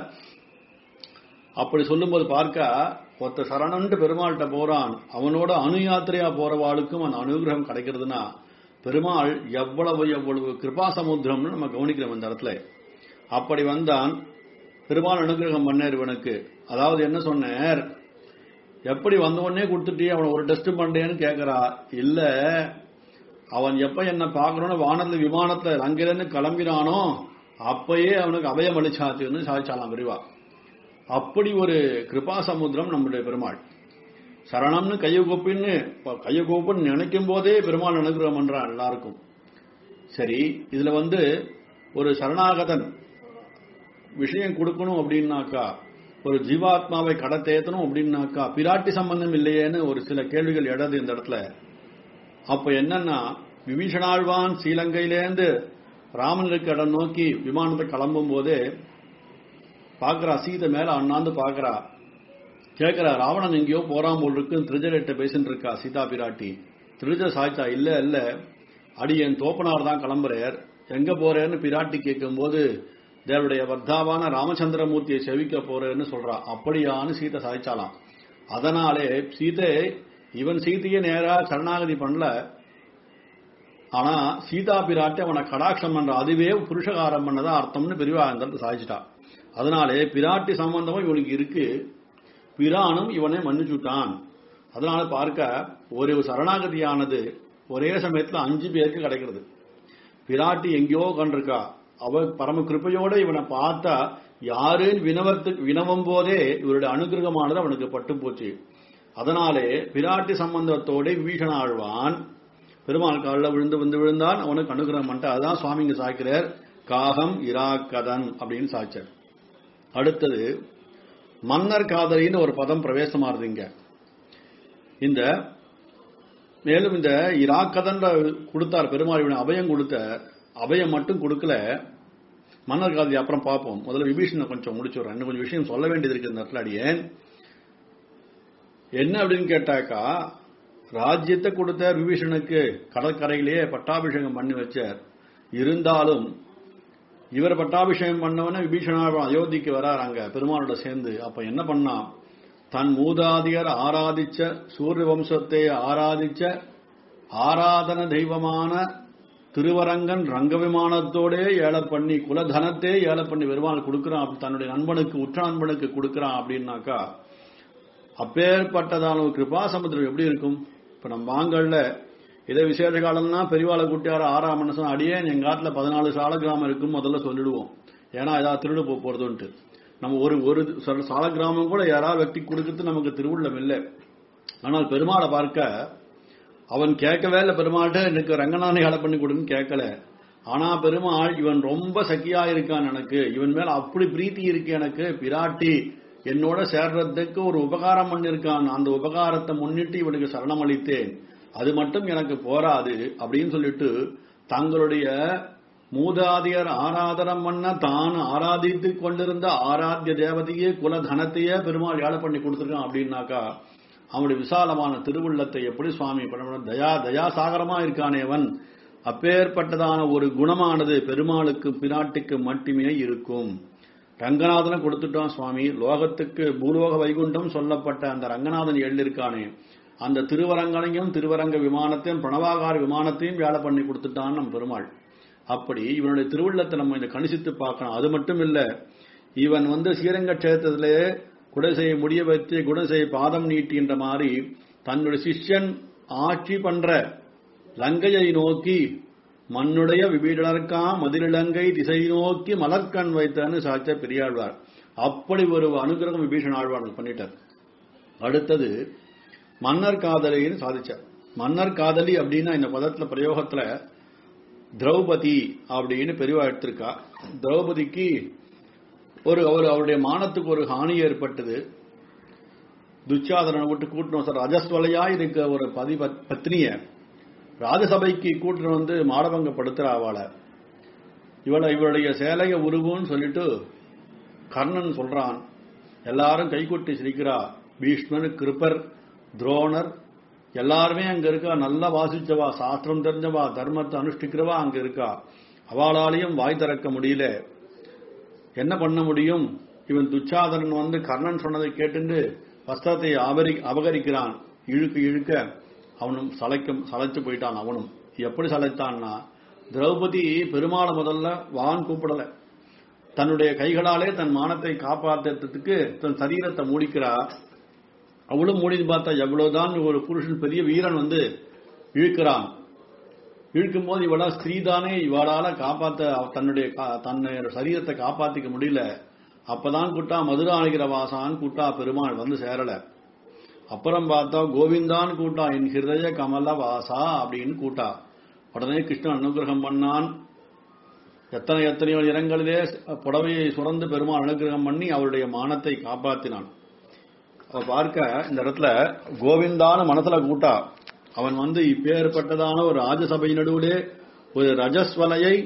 அப்படி சொல்லும்போது பார்க்க ஒருத்த சரணன்ட்டு பெருமாள்கிட்ட போறான் அவனோட அணு யாத்திரையா போறவாளுக்கும் அந்த அனுகிரகம் கிடைக்கிறதுனா பெருமாள் எவ்வளவு எவ்வளவு கிருபா சமுத்திரம்னு நம்ம கவனிக்கிறோம் இந்த இடத்துல அப்படி வந்தான் பெருமாள் அனுகிரகம் பண்ணார் இவனுக்கு அதாவது என்ன சொன்னார் எப்படி வந்த உடனே கொடுத்துட்டே அவனை ஒரு டெஸ்ட் பண்றேன்னு கேக்குறா இல்ல அவன் எப்ப என்ன பாக்குறோன்னு வானத்துல விமானத்துல அங்கிருந்து கிளம்பினானோ அப்பயே அவனுக்கு அபயம் அளிச்சாச்சுன்னு சாதிச்சாலாம் விரிவா அப்படி ஒரு கிருபா சமுத்திரம் நம்முடைய பெருமாள் சரணம்னு கையை கோப்பின்னு கையை கோப்புன்னு நினைக்கும் போதே பெருமாள் அனுகிரகம் பண்றான் எல்லாருக்கும் சரி இதுல வந்து ஒரு சரணாகதன் விஷயம் கொடுக்கணும் அப்படின்னாக்கா ஒரு ஜீவாத்மாவை கடத்தேத்தணும் அப்படின்னாக்கா பிராட்டி சம்பந்தம் இல்லையேன்னு ஒரு சில கேள்விகள் எழது இந்த இடத்துல அப்ப என்னன்னா விபீஷணாழ்வான் ஸ்ரீலங்கையிலேருந்து ராமனுக்கு இடம் நோக்கி விமானத்தை கிளம்பும் போதே பாக்குறா சீதை மேல அண்ணாந்து பாக்குறா கேக்குறா ராவணன் எங்கேயோ போறான் போல் இருக்கு திருஜகிட்ட பேசிட்டு இருக்கா சீதா பிராட்டி திருஜ சாய்ச்சா இல்ல இல்ல அடி என் தோப்பனார் தான் கிளம்புறார் எங்க போறேன்னு பிராட்டி கேட்கும்போது தேவருடைய வர்த்தாவான ராமச்சந்திரமூர்த்தியை செவிக்க போறேன்னு சொல்றா அப்படியான்னு சீதை சாய்ச்சாலாம் அதனாலே சீதை இவன் சீதையை நேரா சரணாகதி பண்ணல ஆனா சீதா பிராட்டி அவனை கடாட்சம் பண்ற அதுவே புருஷகாரம் பண்ணதா அர்த்தம்னு பெரியவா இந்த இடத்துல சாதிச்சிட்டா அதனாலே பிராட்டி சம்பந்தமும் இவனுக்கு இருக்கு பிரானும் இவனை மன்னிச்சுட்டான் அதனால பார்க்க ஒரு சரணாகதியானது ஒரே சமயத்துல அஞ்சு பேருக்கு கிடைக்கிறது பிராட்டி எங்கேயோ கண்டிருக்கா அவ பரம கிருப்பையோட இவனை பார்த்தா யாருன்னு வினவத்துக்கு வினவும் போதே இவருடைய அனுகிரகமானது அவனுக்கு பட்டு போச்சு அதனாலே பிராட்டி சம்பந்தத்தோட விபீஷண ஆழ்வான் பெருமாள் காலில் விழுந்து விழுந்து விழுந்தான் அவனுக்கு அனுகிரகம் பண்ணிட்டு அதான் சுவாமிங்க சாய்க்கிறார் காகம் இராக்கதன் அப்படின்னு சாய்ச்சார் அடுத்தது மன்னர் காதலின்னு ஒரு பதம் பிரவேசமாறுது இங்க இந்த மேலும் இந்த இராக்கதன்ற கொடுத்தார் பெருமாள் இவனை அபயம் கொடுத்த அபயம் மட்டும் கொடுக்கல மன்னர் காதலி அப்புறம் பார்ப்போம் முதல்ல விபீஷனை கொஞ்சம் முடிச்சுடுறேன் இன்னும் கொஞ்சம் விஷயம் சொல்ல வேண்டியது இருக்கு இந்த இடத்துல அடியேன் என்ன அப்படின்னு கேட்டாக்கா ராஜ்யத்தை கொடுத்த விபீஷனுக்கு கடற்கரையிலேயே பட்டாபிஷேகம் பண்ணி வச்சார் இருந்தாலும் இவர் பட்டாபிஷேகம் பண்ணவன விபீஷணாழ்வான் அயோத்திக்கு வராறாங்க பெருமாளோட சேர்ந்து அப்ப என்ன பண்ணா தன் மூதாதியர் ஆராதிச்ச சூரிய வம்சத்தை ஆராதிச்ச ஆராதன தெய்வமான திருவரங்கன் ரங்க விமானத்தோடே ஏழை பண்ணி குலதனத்தே ஏழை பண்ணி பெருமாள் கொடுக்கிறான் அப்படி தன்னுடைய நண்பனுக்கு உற்ற நண்பனுக்கு கொடுக்கிறான் அப்படின்னாக்கா அப்பேற்பட்டதான ஒரு கிருபா சமுத்திரம் எப்படி இருக்கும் இப்ப நம்ம வாங்கல்ல இதே விசேஷ காலம்னா பெரியவாளை கூட்டியார ஆறாம் மனசன் அடியே எங்க காட்டுல பதினாலு சால கிராமம் இருக்கும் முதல்ல சொல்லிடுவோம் ஏன்னா ஏதாவது திருடு போக போறதுன்ட்டு நம்ம ஒரு ஒரு சொல் சால கிராமம் கூட யாராவது வெட்டி கொடுக்கறது நமக்கு திருவுள்ளம் இல்லை ஆனால் பெருமாளை பார்க்க அவன் கேட்கவே இல்லை பெருமாள்கிட்ட எனக்கு ரங்கநாதனை வேலை பண்ணி கொடுன்னு கேட்கல ஆனா பெருமாள் இவன் ரொம்ப சக்கியா இருக்கான் எனக்கு இவன் மேல அப்படி பிரீத்தி இருக்கு எனக்கு பிராட்டி என்னோட சேர்றதுக்கு ஒரு உபகாரம் பண்ணிருக்கான் அந்த உபகாரத்தை முன்னிட்டு இவனுக்கு சரணம் அளித்தேன் அது மட்டும் எனக்கு போராது அப்படின்னு சொல்லிட்டு தங்களுடைய மூதாதையர் ஆராதனம் பண்ண தான் ஆராதித்து கொண்டிருந்த ஆராத்திய தேவதையே குலதனத்தையே பெருமாள் ஏழை பண்ணி கொடுத்துருக்கான் அப்படின்னாக்கா அவனுடைய விசாலமான திருவுள்ளத்தை எப்படி சுவாமி பண்ண தயா தயா சாகரமா இருக்கானேவன் அப்பேற்பட்டதான ஒரு குணமானது பெருமாளுக்கு பிராட்டிக்கு மட்டுமே இருக்கும் ரங்கநாதனை கொடுத்துட்டோம் சுவாமி லோகத்துக்கு பூலோக வைகுண்டம் சொல்லப்பட்ட அந்த ரங்கநாதன் எழுதியிருக்கானே அந்த திருவரங்கனையும் திருவரங்க விமானத்தையும் பிரணவாகார விமானத்தையும் வேலை பண்ணி கொடுத்துட்டான் நம் பெருமாள் அப்படி இவனுடைய திருவுள்ளத்தை நம்ம இந்த கணிசித்து பார்க்கணும் அது மட்டும் இல்ல இவன் வந்து ஸ்ரீரங்க கஷேத்திரத்திலே குடசை முடிய வைத்து குடசை பாதம் நீட்டின்ற மாதிரி தன்னுடைய சிஷ்யன் ஆட்சி பண்ற லங்கையை நோக்கி மண்ணுடைய விபீடனர்க்கா மதிலிலங்கை திசை நோக்கி மலர்கண் வைத்தான்னு சாச்ச பெரியாழ்வார் அப்படி ஒரு அனுகிரகம் விபீஷன் ஆழ்வார் பண்ணிட்டார் அடுத்தது மன்னர் காதலின்னு சாதிச்சார் மன்னர் காதலி அப்படின்னா இந்த பதத்துல பிரயோகத்துல திரௌபதி அப்படின்னு பெரியவா எடுத்திருக்கா திரௌபதிக்கு ஒரு அவர் அவருடைய மானத்துக்கு ஒரு ஹானி ஏற்பட்டது துச்சாதனனை விட்டு கூட்டணும் சார் ரஜஸ்வலையா இருக்க ஒரு பதி பத்னிய ராஜசபைக்கு கூட்டணும் வந்து மாடபங்கப்படுத்துற அவளை இவளை இவளுடைய சேலைய உருவுன்னு சொல்லிட்டு கர்ணன் சொல்றான் எல்லாரும் கைகொட்டி சிரிக்கிறா பீஷ்மன் கிருப்பர் துரோணர் எல்லாருமே அங்க இருக்கா நல்லா வாசிச்சவா சாஸ்திரம் தெரிஞ்சவா தர்மத்தை அனுஷ்டிக்கிறவா அங்க இருக்கா அவளாலையும் வாய் திறக்க முடியல என்ன பண்ண முடியும் இவன் துச்சாதனன் வந்து கர்ணன் சொன்னதை கேட்டுண்டு வஸ்திரத்தை அபரி அபகரிக்கிறான் இழுக்க இழுக்க அவனும் சளைக்கும் சளைச்சு போயிட்டான் அவனும் எப்படி சளைத்தான்னா திரௌபதி பெருமாளை முதல்ல வான் கூப்பிடல தன்னுடைய கைகளாலே தன் மானத்தை காப்பாற்றுறதுக்கு தன் சரீரத்தை மூடிக்கிறா அவளும் மூடின்னு பார்த்தா எவ்வளவுதான் ஒரு புருஷன் பெரிய வீரன் வந்து இழுக்கிறான் இழுக்கும் போது இவளா ஸ்திரீதானே இவளால காப்பாத்த தன்னுடைய கா- தன்னுடைய சரீரத்தை காப்பாத்திக்க முடியல அப்பதான் கூட்டா மதுராணிகிற வாசான் கூட்டா பெருமாள் வந்து சேரல அப்புறம் பார்த்தா கோவிந்தான் கூட்டா என் ஹிருதய கமல வாசா அப்படின்னு கூட்டா உடனே கிருஷ்ணன் அனுகிரகம் பண்ணான் எத்தனை எத்தனையோ இடங்களிலே புடவையை சுரந்து பெருமாள் அனுகிரகம் பண்ணி அவருடைய மானத்தை காப்பாத்தினான் அவ பார்க்க இந்த இடத்துல கோவிந்தான மனசுல கூட்டா அவன் வந்து இப்பேற்பட்டதான ஒரு ராஜசபை நடுவிலே ஒரு ரஜஸ்வலையை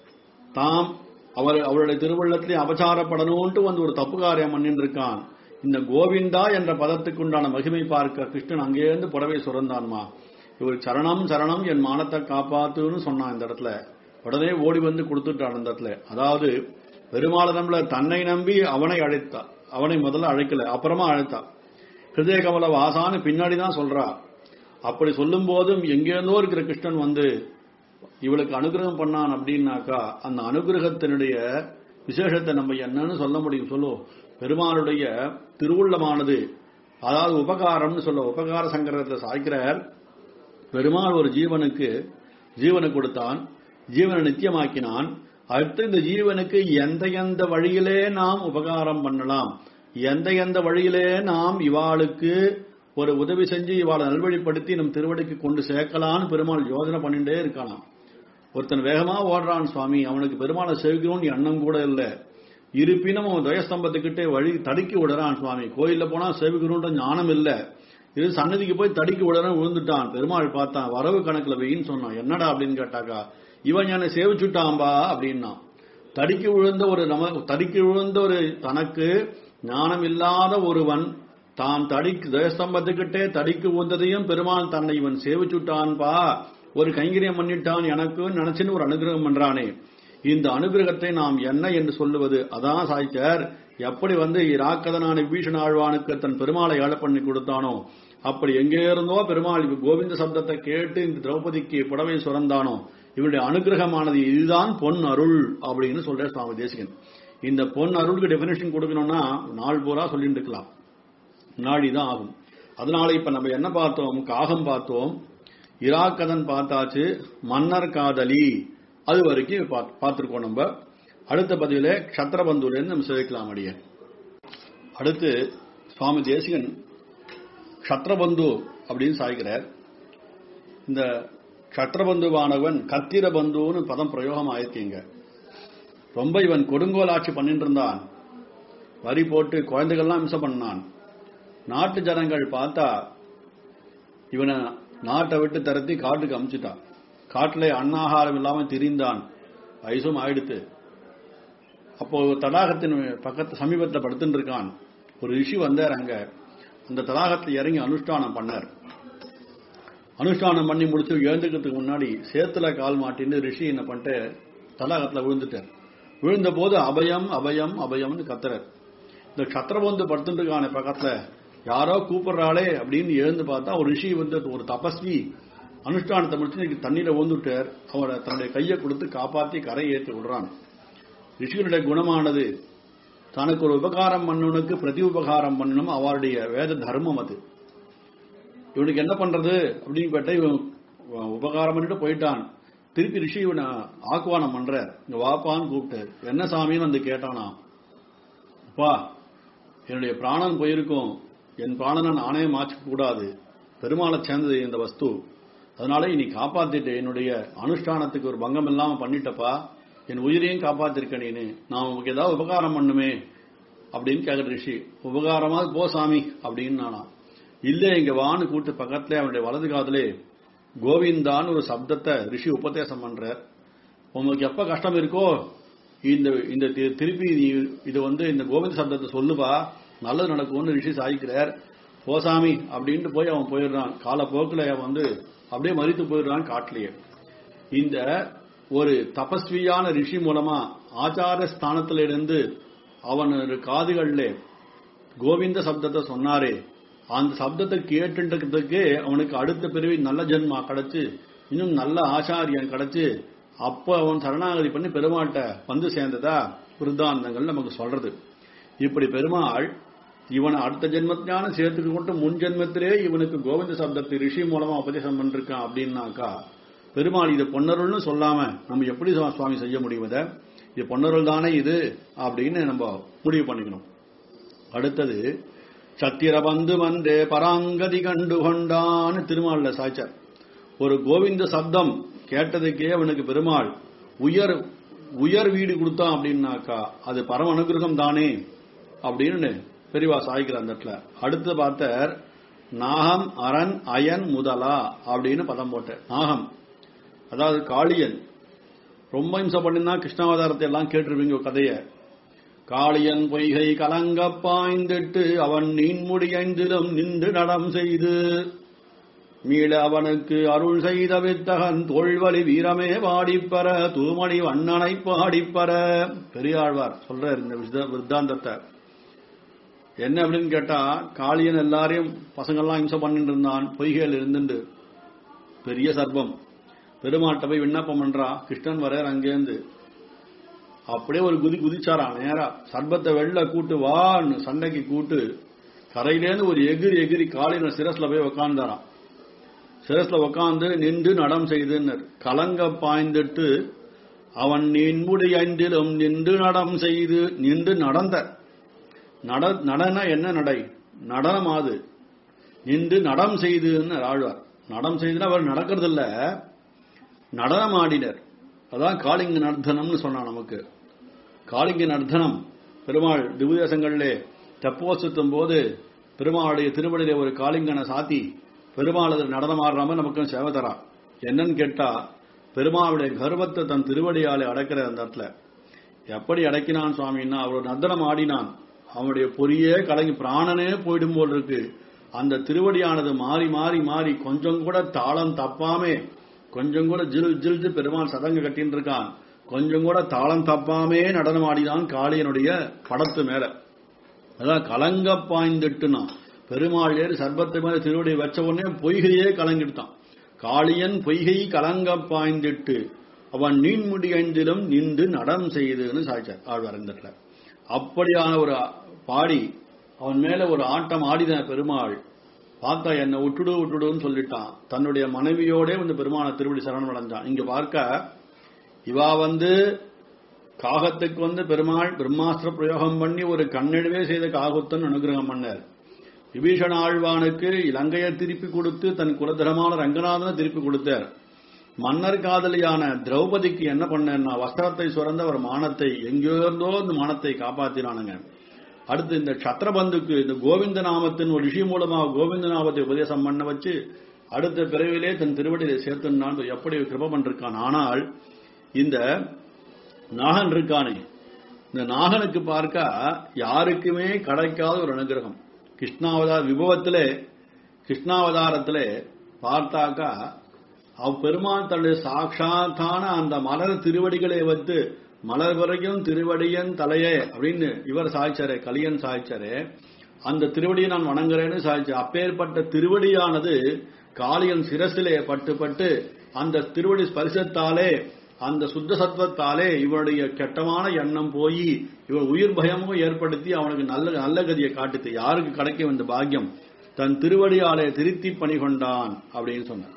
தாம் அவர் அவருடைய திருவள்ளத்திலே அபச்சாரப்படணும்ட்டு வந்து ஒரு தப்பு காரியம் பண்ணிட்டு இருக்கான் இந்த கோவிந்தா என்ற பதத்துக்கு உண்டான மகிமை பார்க்க கிருஷ்ணன் அங்கேருந்து புடவை சுரந்தான்மா இவர் சரணம் சரணம் என் மானத்தை காப்பாத்துன்னு சொன்னான் இந்த இடத்துல உடனே ஓடி வந்து கொடுத்துட்டான் இந்த இடத்துல அதாவது பெருமாளனம்ல தன்னை நம்பி அவனை அழைத்தா அவனை முதல்ல அழைக்கல அப்புறமா அழைத்தா ஹிருதய கமல வாசான்னு பின்னாடி தான் சொல்றா அப்படி சொல்லும் போதும் எங்கேருந்தோ இருக்கிற கிருஷ்ணன் வந்து இவளுக்கு அனுகிரகம் பண்ணான் அப்படின்னாக்கா அந்த அனுகிரகத்தினுடைய விசேஷத்தை நம்ம என்னன்னு சொல்ல முடியும் சொல்லு பெருமாளுடைய திருவுள்ளமானது அதாவது உபகாரம்னு சொல்ல உபகார சங்கரத்தை சாய்க்கிறார் பெருமாள் ஒரு ஜீவனுக்கு ஜீவனை கொடுத்தான் ஜீவனை நித்தியமாக்கினான் அடுத்து இந்த ஜீவனுக்கு எந்த எந்த வழியிலே நாம் உபகாரம் பண்ணலாம் எந்த எந்த வழியிலே நாம் இவாளுக்கு ஒரு உதவி செஞ்சு இவாளை நல்வழிப்படுத்தி நம் திருவடிக்கு கொண்டு சேர்க்கலான்னு பெருமாள் யோசனை பண்ணிட்டே இருக்கானாம் ஒருத்தன் வேகமா ஓடுறான் சுவாமி அவனுக்கு பெருமாளை சேவிக்கணும்னு எண்ணம் கூட இல்ல இருப்பினும் அவன் துவயஸ்தம்பத்துக்கிட்டே வழி தடுக்கி விடுறான் சுவாமி கோயில்ல போனா சேவிக்கணும்ன்ற ஞானம் இல்ல இது சன்னதிக்கு போய் தடுக்கி விடுறேன் விழுந்துட்டான் பெருமாள் பார்த்தான் வரவு கணக்குல வெயின்னு சொன்னான் என்னடா அப்படின்னு கேட்டாக்கா இவன் என்னை சேவிச்சுட்டான்பா அப்படின்னா தடுக்கி விழுந்த ஒரு நம தடுக்கி விழுந்த ஒரு தனக்கு ஞானம் இல்லாத ஒருவன் தான் தடிக்கு துவயஸ்தம்பத்துக்கிட்டே தடிக்கு உந்ததையும் பெருமாள் தன்னை இவன் சேவிச்சுட்டான்பா ஒரு கைங்கரியம் பண்ணிட்டான் எனக்கு நினைச்சுன்னு ஒரு அனுகிரகம் பண்றானே இந்த அனுகிரகத்தை நாம் என்ன என்று சொல்லுவது அதான் சாய்ச்சார் எப்படி வந்து இராக்கதனான பீஷண ஆழ்வானுக்கு தன் பெருமாளை ஏழை பண்ணி கொடுத்தானோ அப்படி எங்கே இருந்தோ பெருமாள் இவ கோவிந்த சப்தத்தை கேட்டு இந்த திரௌபதிக்கு புடவை சுரந்தானோ இவருடைய அனுகிரகமானது இதுதான் பொன் அருள் அப்படின்னு சொல்ற சுவாமி தேசிகன் இந்த பொன் அருளுக்கு டெபினேஷன் கொடுக்கணும்னா நாள் பூரா சொல்லிட்டு இருக்கலாம் நாடி தான் ஆகும் அதனால இப்ப நம்ம என்ன பார்த்தோம் காகம் பார்த்தோம் இராக்கதன் பார்த்தாச்சு மன்னர் காதலி அது வரைக்கும் பாத்- பார்த்திருக்கோம் நம்ம அடுத்த பதிவில க்ஷத்ரபந்துலேருந்து நம்ம சேவிக்கலாம் அடிய அடுத்து சுவாமி தேசிகன் க்ஷத்ரபந்து அப்படின்னு சாய்க்கிறார் இந்த க்ஷத்ரபந்துவானவன் கத்திர பந்துன்னு பதம் பிரயோகம் ஆயிருக்கீங்க ரொம்ப இவன் கொடுங்கோல் ஆட்சி பண்ணிட்டு இருந்தான் வரி போட்டு குழந்தைகள்லாம் இம்சம் பண்ணான் நாட்டு ஜனங்கள் பார்த்தா இவனை நாட்டை விட்டு திரத்தி காட்டுக்கு அமுச்சிட்டான் காட்டுல அன்னாகாரம் இல்லாம திரிந்தான் வயசும் ஆயிடுத்து அப்போ ஒரு தடாகத்தின் பக்கத்து சமீபத்தில் படுத்துட்டு இருக்கான் ஒரு ரிஷி வந்தார் அங்க அந்த தடாகத்தில் இறங்கி அனுஷ்டானம் பண்ணார் அனுஷ்டானம் பண்ணி முடிச்சு எழுந்துக்கிறதுக்கு முன்னாடி சேத்துல கால் மாட்டின்னு ரிஷி என்ன பண்ணிட்டு தடாகத்துல விழுந்துட்டார் விழுந்த போது அபயம் அபயம் அபயம்னு கத்துறார் இந்த சத்திரபந்து படுத்துட்டு இருக்கான பக்கத்துல யாரோ கூப்பிடுறாளே அப்படின்னு எழுந்து பார்த்தா ஒரு ரிஷி வந்து ஒரு தபஸ்வி அனுஷ்டானத்தை முடிச்சு இன்னைக்கு தண்ணீரை ஊந்துட்டார் அவரை தன்னுடைய கையை கொடுத்து காப்பாத்தி கரை ஏற்றி விடுறான் ரிஷிகளுடைய குணமானது தனக்கு ஒரு உபகாரம் பண்ணவனுக்கு பிரதி உபகாரம் பண்ணணும் அவருடைய வேத தர்மம் அது இவனுக்கு என்ன பண்றது அப்படின்னு கேட்டா இவன் உபகாரம் பண்ணிட்டு போயிட்டான் திருப்பி ரிஷி இவனை ஆக்குவானம் பண்ற இங்க வாப்பான்னு கூப்பிட்டு என்ன சாமின்னு வந்து கேட்டானா அப்பா என்னுடைய பிராணன் போயிருக்கும் என் பிராணனை நானே மாற்ற கூடாது பெருமாளை சேர்ந்தது இந்த வஸ்து அதனால நீ காப்பாத்திட்டு என்னுடைய அனுஷ்டானத்துக்கு ஒரு பங்கம் இல்லாம பண்ணிட்டப்பா என் உயிரையும் காப்பாத்திருக்க நீனு நான் உனக்கு ஏதாவது உபகாரம் பண்ணுமே அப்படின்னு கேக்குற ரிஷி உபகாரமா போ சாமி அப்படின்னு நானா இல்ல இங்க வான்னு கூட்டு பக்கத்துல அவனுடைய வலது காதலே கோவிந்தான்னு ஒரு சப்தத்தை ரிஷி உபதேசம் பண்றார் உங்களுக்கு எப்ப கஷ்டம் இருக்கோ இந்த இந்த தி- திருப்பி நீ இது வந்து இந்த கோவிந்த சப்தத்தை சொல்லுப்பா நல்லது நடக்கும்னு ரிஷி சாதிக்கிறார் போசாமி அப்படின்ட்டு போய் அவன் போயிடுறான் காலப்போக்கில் அவன் வந்து அப்படியே மறித்து போயிடுறான் காட்டிலேயே இந்த ஒரு தபஸ்வியான ரிஷி மூலமா ஆச்சார ஸ்தானத்துல இருந்து அவன் காதுகளிலே கோவிந்த சப்தத்தை சொன்னாரே அந்த சப்தத்தை கேட்டுன்றதுக்கு அவனுக்கு அடுத்த பிறவி நல்ல ஜென்மா கிடைச்சு இன்னும் நல்ல ஆச்சாரியன் கிடைச்சு அப்ப அவன் சரணாகதி பண்ணி பெருமாள்கிட்ட வந்து சேர்ந்ததா விருத்தாந்தங்கள் நமக்கு சொல்றது இப்படி பெருமாள் இவனை அடுத்த ஜென்மத்தினான சேர்த்துக்கு கொண்டு முன் ஜென்மத்திலே இவனுக்கு கோவிந்த சப்தத்தை ரிஷி மூலமா உபதேசம் பண்ணிருக்கான் அப்படின்னாக்கா பெருமாள் இது பொன்னருள்னு சொல்லாம நம்ம எப்படி சுவா- சுவாமி செய்ய முடியும் இதை இது பொன்னருள் தானே இது அப்படின்னு நம்ம முடிவு பண்ணிக்கணும் அடுத்தது சத்திரபந்து வந்தே பராங்கதி கண்டு கொண்டான்னு திருமால்ல சாய்ச்சார் ஒரு கோவிந்த சப்தம் கேட்டதுக்கே அவனுக்கு பெருமாள் உயர் உயர் வீடு கொடுத்தான் அப்படின்னாக்கா அது பரம அனுகிரகம் தானே அப்படின்னு பெரியவா சாய்க்கிற அந்த இடத்துல அடுத்து பார்த்தார் நாகம் அரண் அயன் முதலா அப்படின்னு பதம் போட்டார் நாகம் அதாவது காளியன் ரொம்ப இம்சம் பண்ணினா கிருஷ்ணாவதாரத்தை எல்லாம் கேட்டிருப்பீங்க ஒரு கதைய காளியன் பொய்கை கலங்க பாய்ந்திட்டு அவன் நீன்முடியந்திலும் நின்று நடம் செய்து மீள அவனுக்கு அருள் செய்த வித்தகன் தோல்வழி வீரமே பாடிப்பற தூமணி வண்ணனை பாடிப்பற பெரியாழ்வார் சொல்றார் இந்த விருத்த- விருத்தாந்தத்தை என்ன அப்படின்னு கேட்டா காளியன் எல்லாரையும் பசங்கள்லாம் இம்சம் பண்ணிட்டு இருந்தான் பொய்கையில் இருந்துட்டு பெரிய சர்ப்பம் பெருமாட்ட போய் விண்ணப்பம் பண்றா கிருஷ்ணன் வரையர் அங்கேருந்து அப்படியே ஒரு குதி குதிச்சாராம் நேரா சர்பத்தை வெளில கூட்டு வான்னு சண்டைக்கு கூட்டு கரையிலேருந்து ஒரு எகிரி எகிரி காளியன் சிரஸ்ல போய் உக்காந்தாராம் சிரஸ்ல உக்காந்து நின்று நடம் செய்துன்னர் கலங்க பாய்ந்துட்டு அவன் நின்முடி ஐந்திலும் நின்று நடம் செய்து நின்று நடந்த நட நடன என்ன நடை நடனம் ஆது நின்று நடம் செய்துன்னு ஆழ்வார் நடம் செய்துன்னா அவர் நடக்கிறது இல்ல நடனம் ஆடினர் அதான் காளிங்க நர்த்தனம்னு சொன்னா நமக்கு காளிங்க நர்த்தனம் பெருமாள் திவ்யதேசங்களிலே தெப்போசுத்தும் போது பெருமாளுடைய திருவடியிலே ஒரு காளிங்கனை சாத்தி பெருமாள் அதில் நடனம் ஆடுறாம நமக்கு சேவை தரா என்னன்னு கேட்டா பெருமாளுடைய கர்வத்தை தன் திருவடியாலே அடக்கிற அந்த இடத்துல எப்படி அடக்கினான் சுவாமின்னா அவர் நர்த்தனம் ஆடினான் அவனுடைய பொறியே கலங்கி பிராணனே போயிடும் போல் இருக்கு அந்த திருவடியானது மாறி மாறி மாறி கொஞ்சம் கூட தாளம் தப்பாமே கொஞ்சம் கூட ஜில் ஜில்ஜு பெருமாள் சதங்க கட்டின்னு இருக்கான் கொஞ்சம் கூட தாளம் தப்பாமே நடனம் ஆடினான் காளியனுடைய படத்து மேல அதான் கலங்க பாய்ந்துட்டுனா பெருமாள் ஏறி சர்பத்து மேல திருவடி வச்ச உடனே பொய்கையே கலங்கிட்டான் காளியன் பொய்கை கலங்க பாய்ந்திட்டு அவன் நீன்முடி ஐந்திலும் நின்று நடம் செய்துன்னு சாய்ச்சார் ஆழ்வார் இந்த இடத்துல அப்படியான ஒரு பாடி அவன் மேல ஒரு ஆட்டம் ஆடின பெருமாள் பார்த்தா என்னை விட்டுடு விட்டுடுன்னு சொல்லிட்டான் தன்னுடைய மனைவியோடே வந்து பெருமான திருவடி சரணம் அடைஞ்சான் இங்க பார்க்க இவா வந்து காகத்துக்கு வந்து பெருமாள் பிரம்மாஸ்திர பிரயோகம் பண்ணி ஒரு கண்ணெடுவே செய்த காகத்தன் அனுகிரகம் பண்ணார் விபீஷண ஆழ்வானுக்கு இலங்கையை திருப்பி கொடுத்து தன் குலதரமான ரங்கநாதனை திருப்பி கொடுத்தார் மன்னர் காதலியான திரௌபதிக்கு என்ன பண்ணா வஸ்திரத்தை சுரந்த ஒரு மானத்தை எங்கேயோ இருந்தோ இந்த மானத்தை காப்பாத்தினானுங்க அடுத்து இந்த சத்ரபந்துக்கு இந்த கோவிந்த நாமத்தின் ஒரு ரிஷி மூலமா கோவிந்த நாமத்தை உபதேசம் பண்ண வச்சு அடுத்த பிறவிலே தன் திருவடியில சேர்த்துனான் எப்படி கிருப பண்ணிருக்கான் ஆனால் இந்த நாகன் இருக்கானே இந்த நாகனுக்கு பார்க்க யாருக்குமே கிடைக்காத ஒரு அனுகிரகம் கிருஷ்ணாவதார விபவத்திலே கிருஷ்ணாவதாரத்திலே பார்த்தாக்கா அவ் பெருமான் தன்னுடைய சாட்சாத்தான அந்த மலர் திருவடிகளை வைத்து மலர் வரையும் திருவடியன் தலையே அப்படின்னு இவர் சாய்ச்சாரே கலியன் சாய்ச்சாரே அந்த திருவடியை நான் வணங்குறேன்னு சாய்ச்சார் அப்பேற்பட்ட திருவடியானது காளியன் சிரசிலே பட்டு பட்டு அந்த திருவடி ஸ்பரிசத்தாலே அந்த சுத்த சத்வத்தாலே இவனுடைய கெட்டமான எண்ணம் போய் இவன் உயிர் பயமும் ஏற்படுத்தி அவனுக்கு நல்ல நல்ல கதியை காட்டுத்து யாருக்கு கிடைக்கும் இந்த பாக்கியம் தன் திருவடியாலே திருத்தி பணி கொண்டான் அப்படின்னு சொன்னார்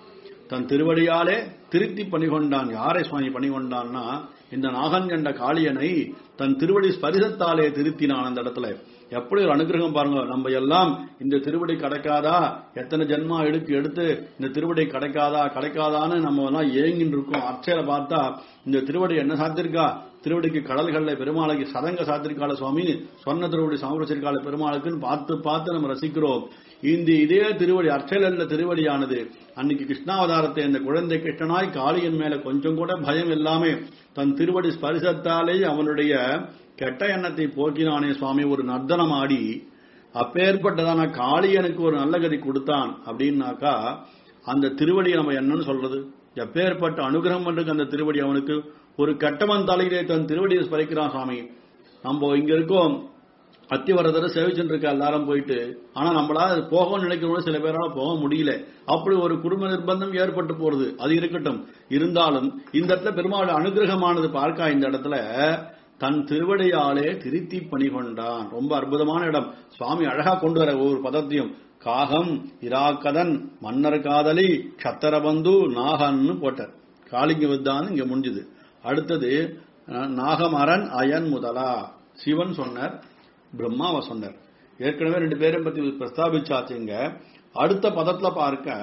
தன் திருவடியாலே திருத்தி பணிகொண்டான் யாரை சுவாமி பணிகொண்டான்னா இந்த நாகன் கண்ட காளியனை தன் திருவடி ஸ்பரிசத்தாலே திருத்தினான் அந்த இடத்துல எப்படி ஒரு அனுகிரகம் பாருங்க நம்ம எல்லாம் இந்த திருவடி கிடைக்காதா எத்தனை ஜென்மா எடுத்து எடுத்து இந்த திருவடி கிடைக்காதா கிடைக்காதான்னு நம்ம எல்லாம் ஏங்கின்னு இருக்கோம் அர்ச்சையில பார்த்தா இந்த திருவடி என்ன சாத்திருக்கா திருவடிக்கு கடல்கள்ல பெருமாளுக்கு சதங்க சாத்திருக்கால சுவாமி சொன்ன திருவடி சமரசிருக்கால பெருமாளுக்குன்னு பார்த்து பார்த்து நம்ம ரசிக்கிறோம் இந்த இதே திருவடி அர்ச்சலல்ல திருவடியானது அன்னைக்கு கிருஷ்ணாவதாரத்தை இந்த குழந்தை கிருஷ்ணனாய் காளியன் மேல கொஞ்சம் கூட பயம் இல்லாம தன் திருவடி ஸ்பரிசத்தாலே அவனுடைய கெட்ட எண்ணத்தை போக்கினானே சுவாமி ஒரு நர்த்தனம் ஆடி அப்பேற்பட்டதான காளியனுக்கு ஒரு நல்ல கதி கொடுத்தான் அப்படின்னாக்கா அந்த திருவடியை நம்ம என்னன்னு சொல்றது எப்பேற்பட்ட அனுகிரகம் பண்றதுக்கு அந்த திருவடி அவனுக்கு ஒரு கெட்டவன் தலையிலே தன் திருவடியை ஸ்பரிக்கிறான் சுவாமி நம்ம இங்க இருக்கோம் அத்திவரதர் சேவிச்சுட்டு இருக்க எல்லாரும் போயிட்டு ஆனா நம்மளால போகணும்னு நினைக்கிறவங்க சில பேரால போக முடியல அப்படி ஒரு குடும்ப நிர்பந்தம் ஏற்பட்டு போறது அது இருக்கட்டும் இருந்தாலும் இந்த இடத்துல பெருமாள் அனுகிரகமானது பார்க்கா இந்த இடத்துல தன் திருவடியாலே திருத்தி பணி கொண்டான் ரொம்ப அற்புதமான இடம் சுவாமி அழகா கொண்டு வர ஒவ்வொரு பதத்தையும் காகம் இராக்கதன் மன்னர் காதலி சத்தரபந்து நாகன்னு போட்டார் காளிங்க வித்தான் இங்க முடிஞ்சது அடுத்தது அஹ், நாகமரன் அயன் முதலா சிவன் சொன்னார் பிரம்மாவை சொன்னார் ஏற்கனவே ரெண்டு பேரும் பத்தி பிரஸ்தாபிச்சாச்சுங்க அடுத்த பதத்துல பார்க்க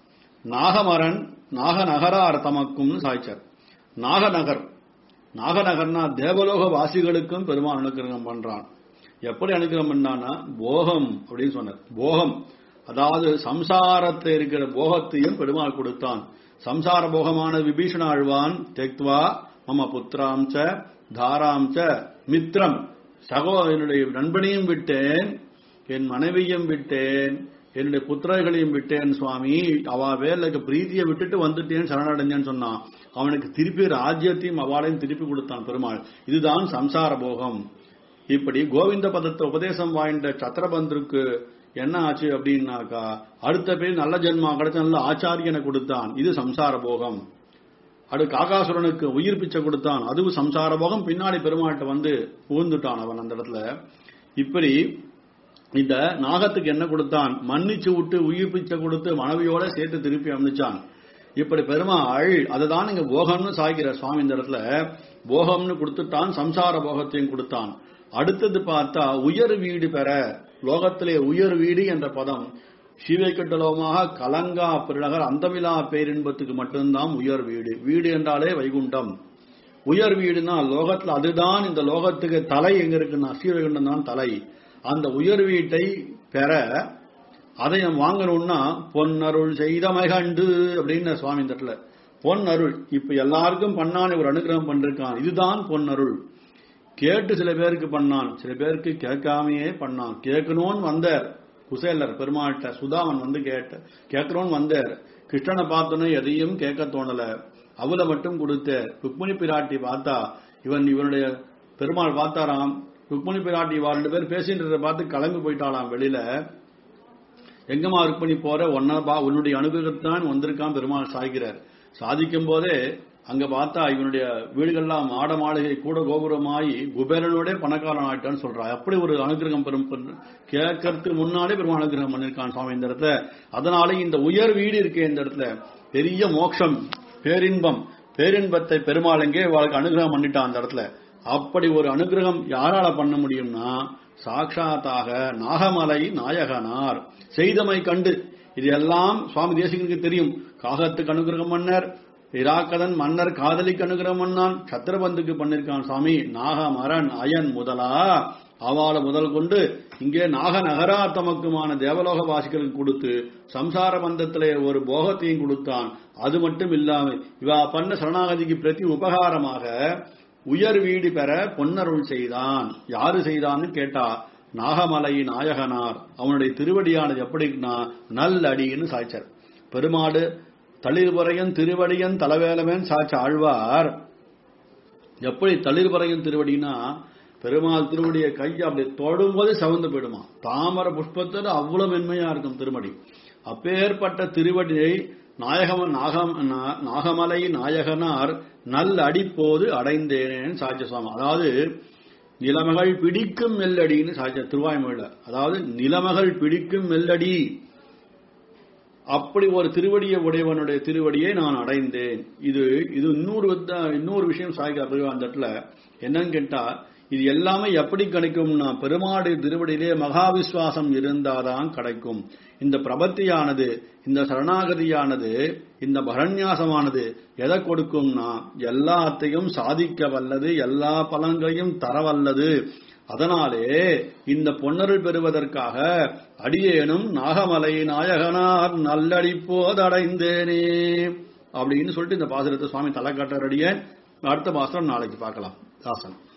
நாகமரன் நாகநகரார் தமக்கும்னு சாய்ச்சார் நாகநகர் நாகநகர்னா தேவலோக வாசிகளுக்கும் பெருமாள் அனுக்கிரகம் பண்றான் எப்படி அனுக்கிரகம் பண்ணான்னா போகம் அப்படின்னு சொன்னார் போகம் அதாவது சம்சாரத்தில் இருக்கிற போகத்தையும் பெருமாள் கொடுத்தான் சம்சார போகமான விபீஷண ஆழ்வான் தெக்வா மம புத்திராம் ச தாராம் ச மித்ரம் சகோ என்னுடைய நண்பனையும் விட்டேன் என் மனைவியும் விட்டேன் என்னுடைய புத்திரர்களையும் விட்டேன் சுவாமி அவ வேலைக்கு பிரீதியை விட்டுட்டு வந்துட்டேன் சரணடைஞ்சேன்னு சொன்னான் அவனுக்கு திருப்பி ராஜ்யத்தையும் அவாளையும் திருப்பி கொடுத்தான் பெருமாள் இதுதான் சம்சார போகம் இப்படி கோவிந்த பதத்தை உபதேசம் வாய்ந்த சத்திரபந்தருக்கு என்ன ஆச்சு அப்படின்னாக்கா அடுத்த பேர் நல்ல ஜென்மா கிடைச்ச நல்ல ஆச்சாரியனை கொடுத்தான் இது சம்சார போகம் அடு காகாசுரனுக்கு உயிர் பிச்சை கொடுத்தான் அதுவும் சம்சார போகம் பின்னாடி பெருமாள்கிட்ட வந்து புகுந்துட்டான் அவன் அந்த இடத்துல இப்படி இந்த நாகத்துக்கு என்ன கொடுத்தான் மன்னிச்சு விட்டு உயிர் பிச்சை கொடுத்து மனைவியோட சேர்த்து திருப்பி அமைச்சான் இப்படி பெருமாள் அதுதான் இங்க போகம்னு சாய்கிற சுவாமி இந்த இடத்துல போகம்னு கொடுத்துட்டான் சம்சார போகத்தையும் கொடுத்தான் அடுத்தது பார்த்தா உயர் வீடு பெற லோகத்திலே உயர் வீடு என்ற பதம் ஸ்ரீவைகுண்டலோகமாக கலங்கா பெருநகர் அந்தமிலா பேரின்பத்துக்கு மட்டும்தான் உயர் வீடு வீடு என்றாலே வைகுண்டம் உயர் வீடுனா லோகத்துல அதுதான் இந்த லோகத்துக்கு தலை எங்க இருக்குன்னா ஸ்ரீவைகுண்டம் தான் தலை அந்த உயர் வீட்டை பெற அதை நம்ம வாங்கணும்னா பொன்னருள் செய்தமை கண்டு அப்படின்னு சுவாமி இந்த இடத்துல பொன்னருள் இப்ப எல்லாருக்கும் பண்ணான் ஒரு அனுகிரகம் பண்ணிருக்கான் இதுதான் பொன்னருள் கேட்டு சில பேருக்கு பண்ணான் சில பேருக்கு கேட்காமையே பண்ணான் கேட்கணும்னு வந்தார் குசேலர் பெருமாள்கிட்ட சுதாமன் வந்து கேட்ட கேட்கணும்னு வந்தார் கிருஷ்ணனை பார்த்தோன்னே எதையும் கேட்க தோணல அவளை மட்டும் கொடுத்தார் ருக்மிணி பிராட்டி பார்த்தா இவன் இவனுடைய பெருமாள் பார்த்தாராம் ருக்மிணி பிராட்டி இவா ரெண்டு பேர் பேசின்றத பார்த்து கிளம்பி போயிட்டாளாம் வெளியில எங்கம்மா ருக்மிணி போற ஒன்னா பா உன்னுடைய அனுகிரகத்தான் வந்திருக்கான் பெருமாள் சாய்கிறார் சாதிக்கும் போதே அங்க பார்த்தா இவனுடைய வீடுகள்லாம் மாட மாளிகை கூட கோபுரமாயி குபேரனோட பணக்காரன் ஆயிட்டான்னு சொல்றா அப்படி ஒரு அனுகிரகம் பெரும் கேட்கறதுக்கு முன்னாலே பெருமாள் அனுகிரகம் பண்ணிருக்கான் சுவாமி இந்த இடத்துல அதனால இந்த உயர் வீடு இருக்கே இந்த இடத்துல பெரிய மோட்சம் பேரின்பம் பேரின்பத்தை பெருமாள் எங்கே வாழ்க்கை அனுகிரகம் பண்ணிட்டான் அந்த இடத்துல அப்படி ஒரு அனுகிரகம் யாரால பண்ண முடியும்னா சாட்சாத்தாக நாகமலை நாயகனார் செய்தமை கண்டு இது எல்லாம் சுவாமி தேசிகனுக்கு தெரியும் காகத்துக்கு அனுகிரகம் பண்ணார் இராக்கதன் மன்னர் காதலிக்கு அனுகிரகம் பண்ணான் சத்திரபந்துக்கு பண்ணிருக்கான் சுவாமி நாகமரன் அயன் முதலா அவாள முதல் கொண்டு இங்கே நாக நகரா தமக்குமான தேவலோக வாசிகளுக்கு கொடுத்து சம்சார பந்தத்திலே ஒரு போகத்தையும் கொடுத்தான் அது மட்டும் இல்லாம இவா பண்ண சரணாகதிக்கு பிரதி உபகாரமாக உயர் வீடு பெற பொன்னருள் செய்தான் யாரு செய்தான்னு கேட்டா நாகமலை நாயகனார் அவனுடைய திருவடியானது எப்படின்னா நல்லடின்னு சாய்ச்சார் பெருமாடு தளிர்பறையன் திருவடியன் தலவேலவன் சாட்சி ஆழ்வார் எப்படி தளிர்பறையன் திருவடினா பெருமாள் திருவடியை கையை அப்படி தொடும்போது சவுந்து போயிடுமா தாமர புஷ்பத்தோடு அவ்வளவு மென்மையா இருக்கும் திருமடி அப்பேற்பட்ட திருவடியை நாயகமன் நாகம் நா- நாகமலை நாயகனார் நல் அடிப்போது அடைந்தேனேன்னு சாட்சி சுவாமி அதாவது நிலமகள் பிடிக்கும் மெல்லடின்னு சாட்சி திருவாய்மொழியில அதாவது நிலமகள் பிடிக்கும் மெல்லடி அப்படி ஒரு திருவடியை உடையவனுடைய திருவடியை நான் அடைந்தேன் இது இது இன்னொரு வித்த- இன்னொரு விஷயம் சாய்கா அந்த இடத்துல என்னன்னு கேட்டா இது எல்லாமே எப்படி கிடைக்கும்னா பெருமாடு திருவடியிலே மகா விசுவாசம் இருந்தாதான் கிடைக்கும் இந்த பிரபத்தியானது இந்த சரணாகதியானது இந்த பரண்யாசமானது எதை கொடுக்கும்னா எல்லாத்தையும் சாதிக்க வல்லது எல்லா பலன்களையும் தர வல்லது அதனாலே இந்த பொன்னருள் பெறுவதற்காக அடியேனும் நாகமலை நாயகனார் நல்லடிப்போதடைந்தேனே அப்படின்னு சொல்லிட்டு இந்த பாசுரத்தை சுவாமி தலை காட்டுற அடியேன் அடுத்த பாசுரம் நாளைக்கு பார்க்கலாம் தாசன்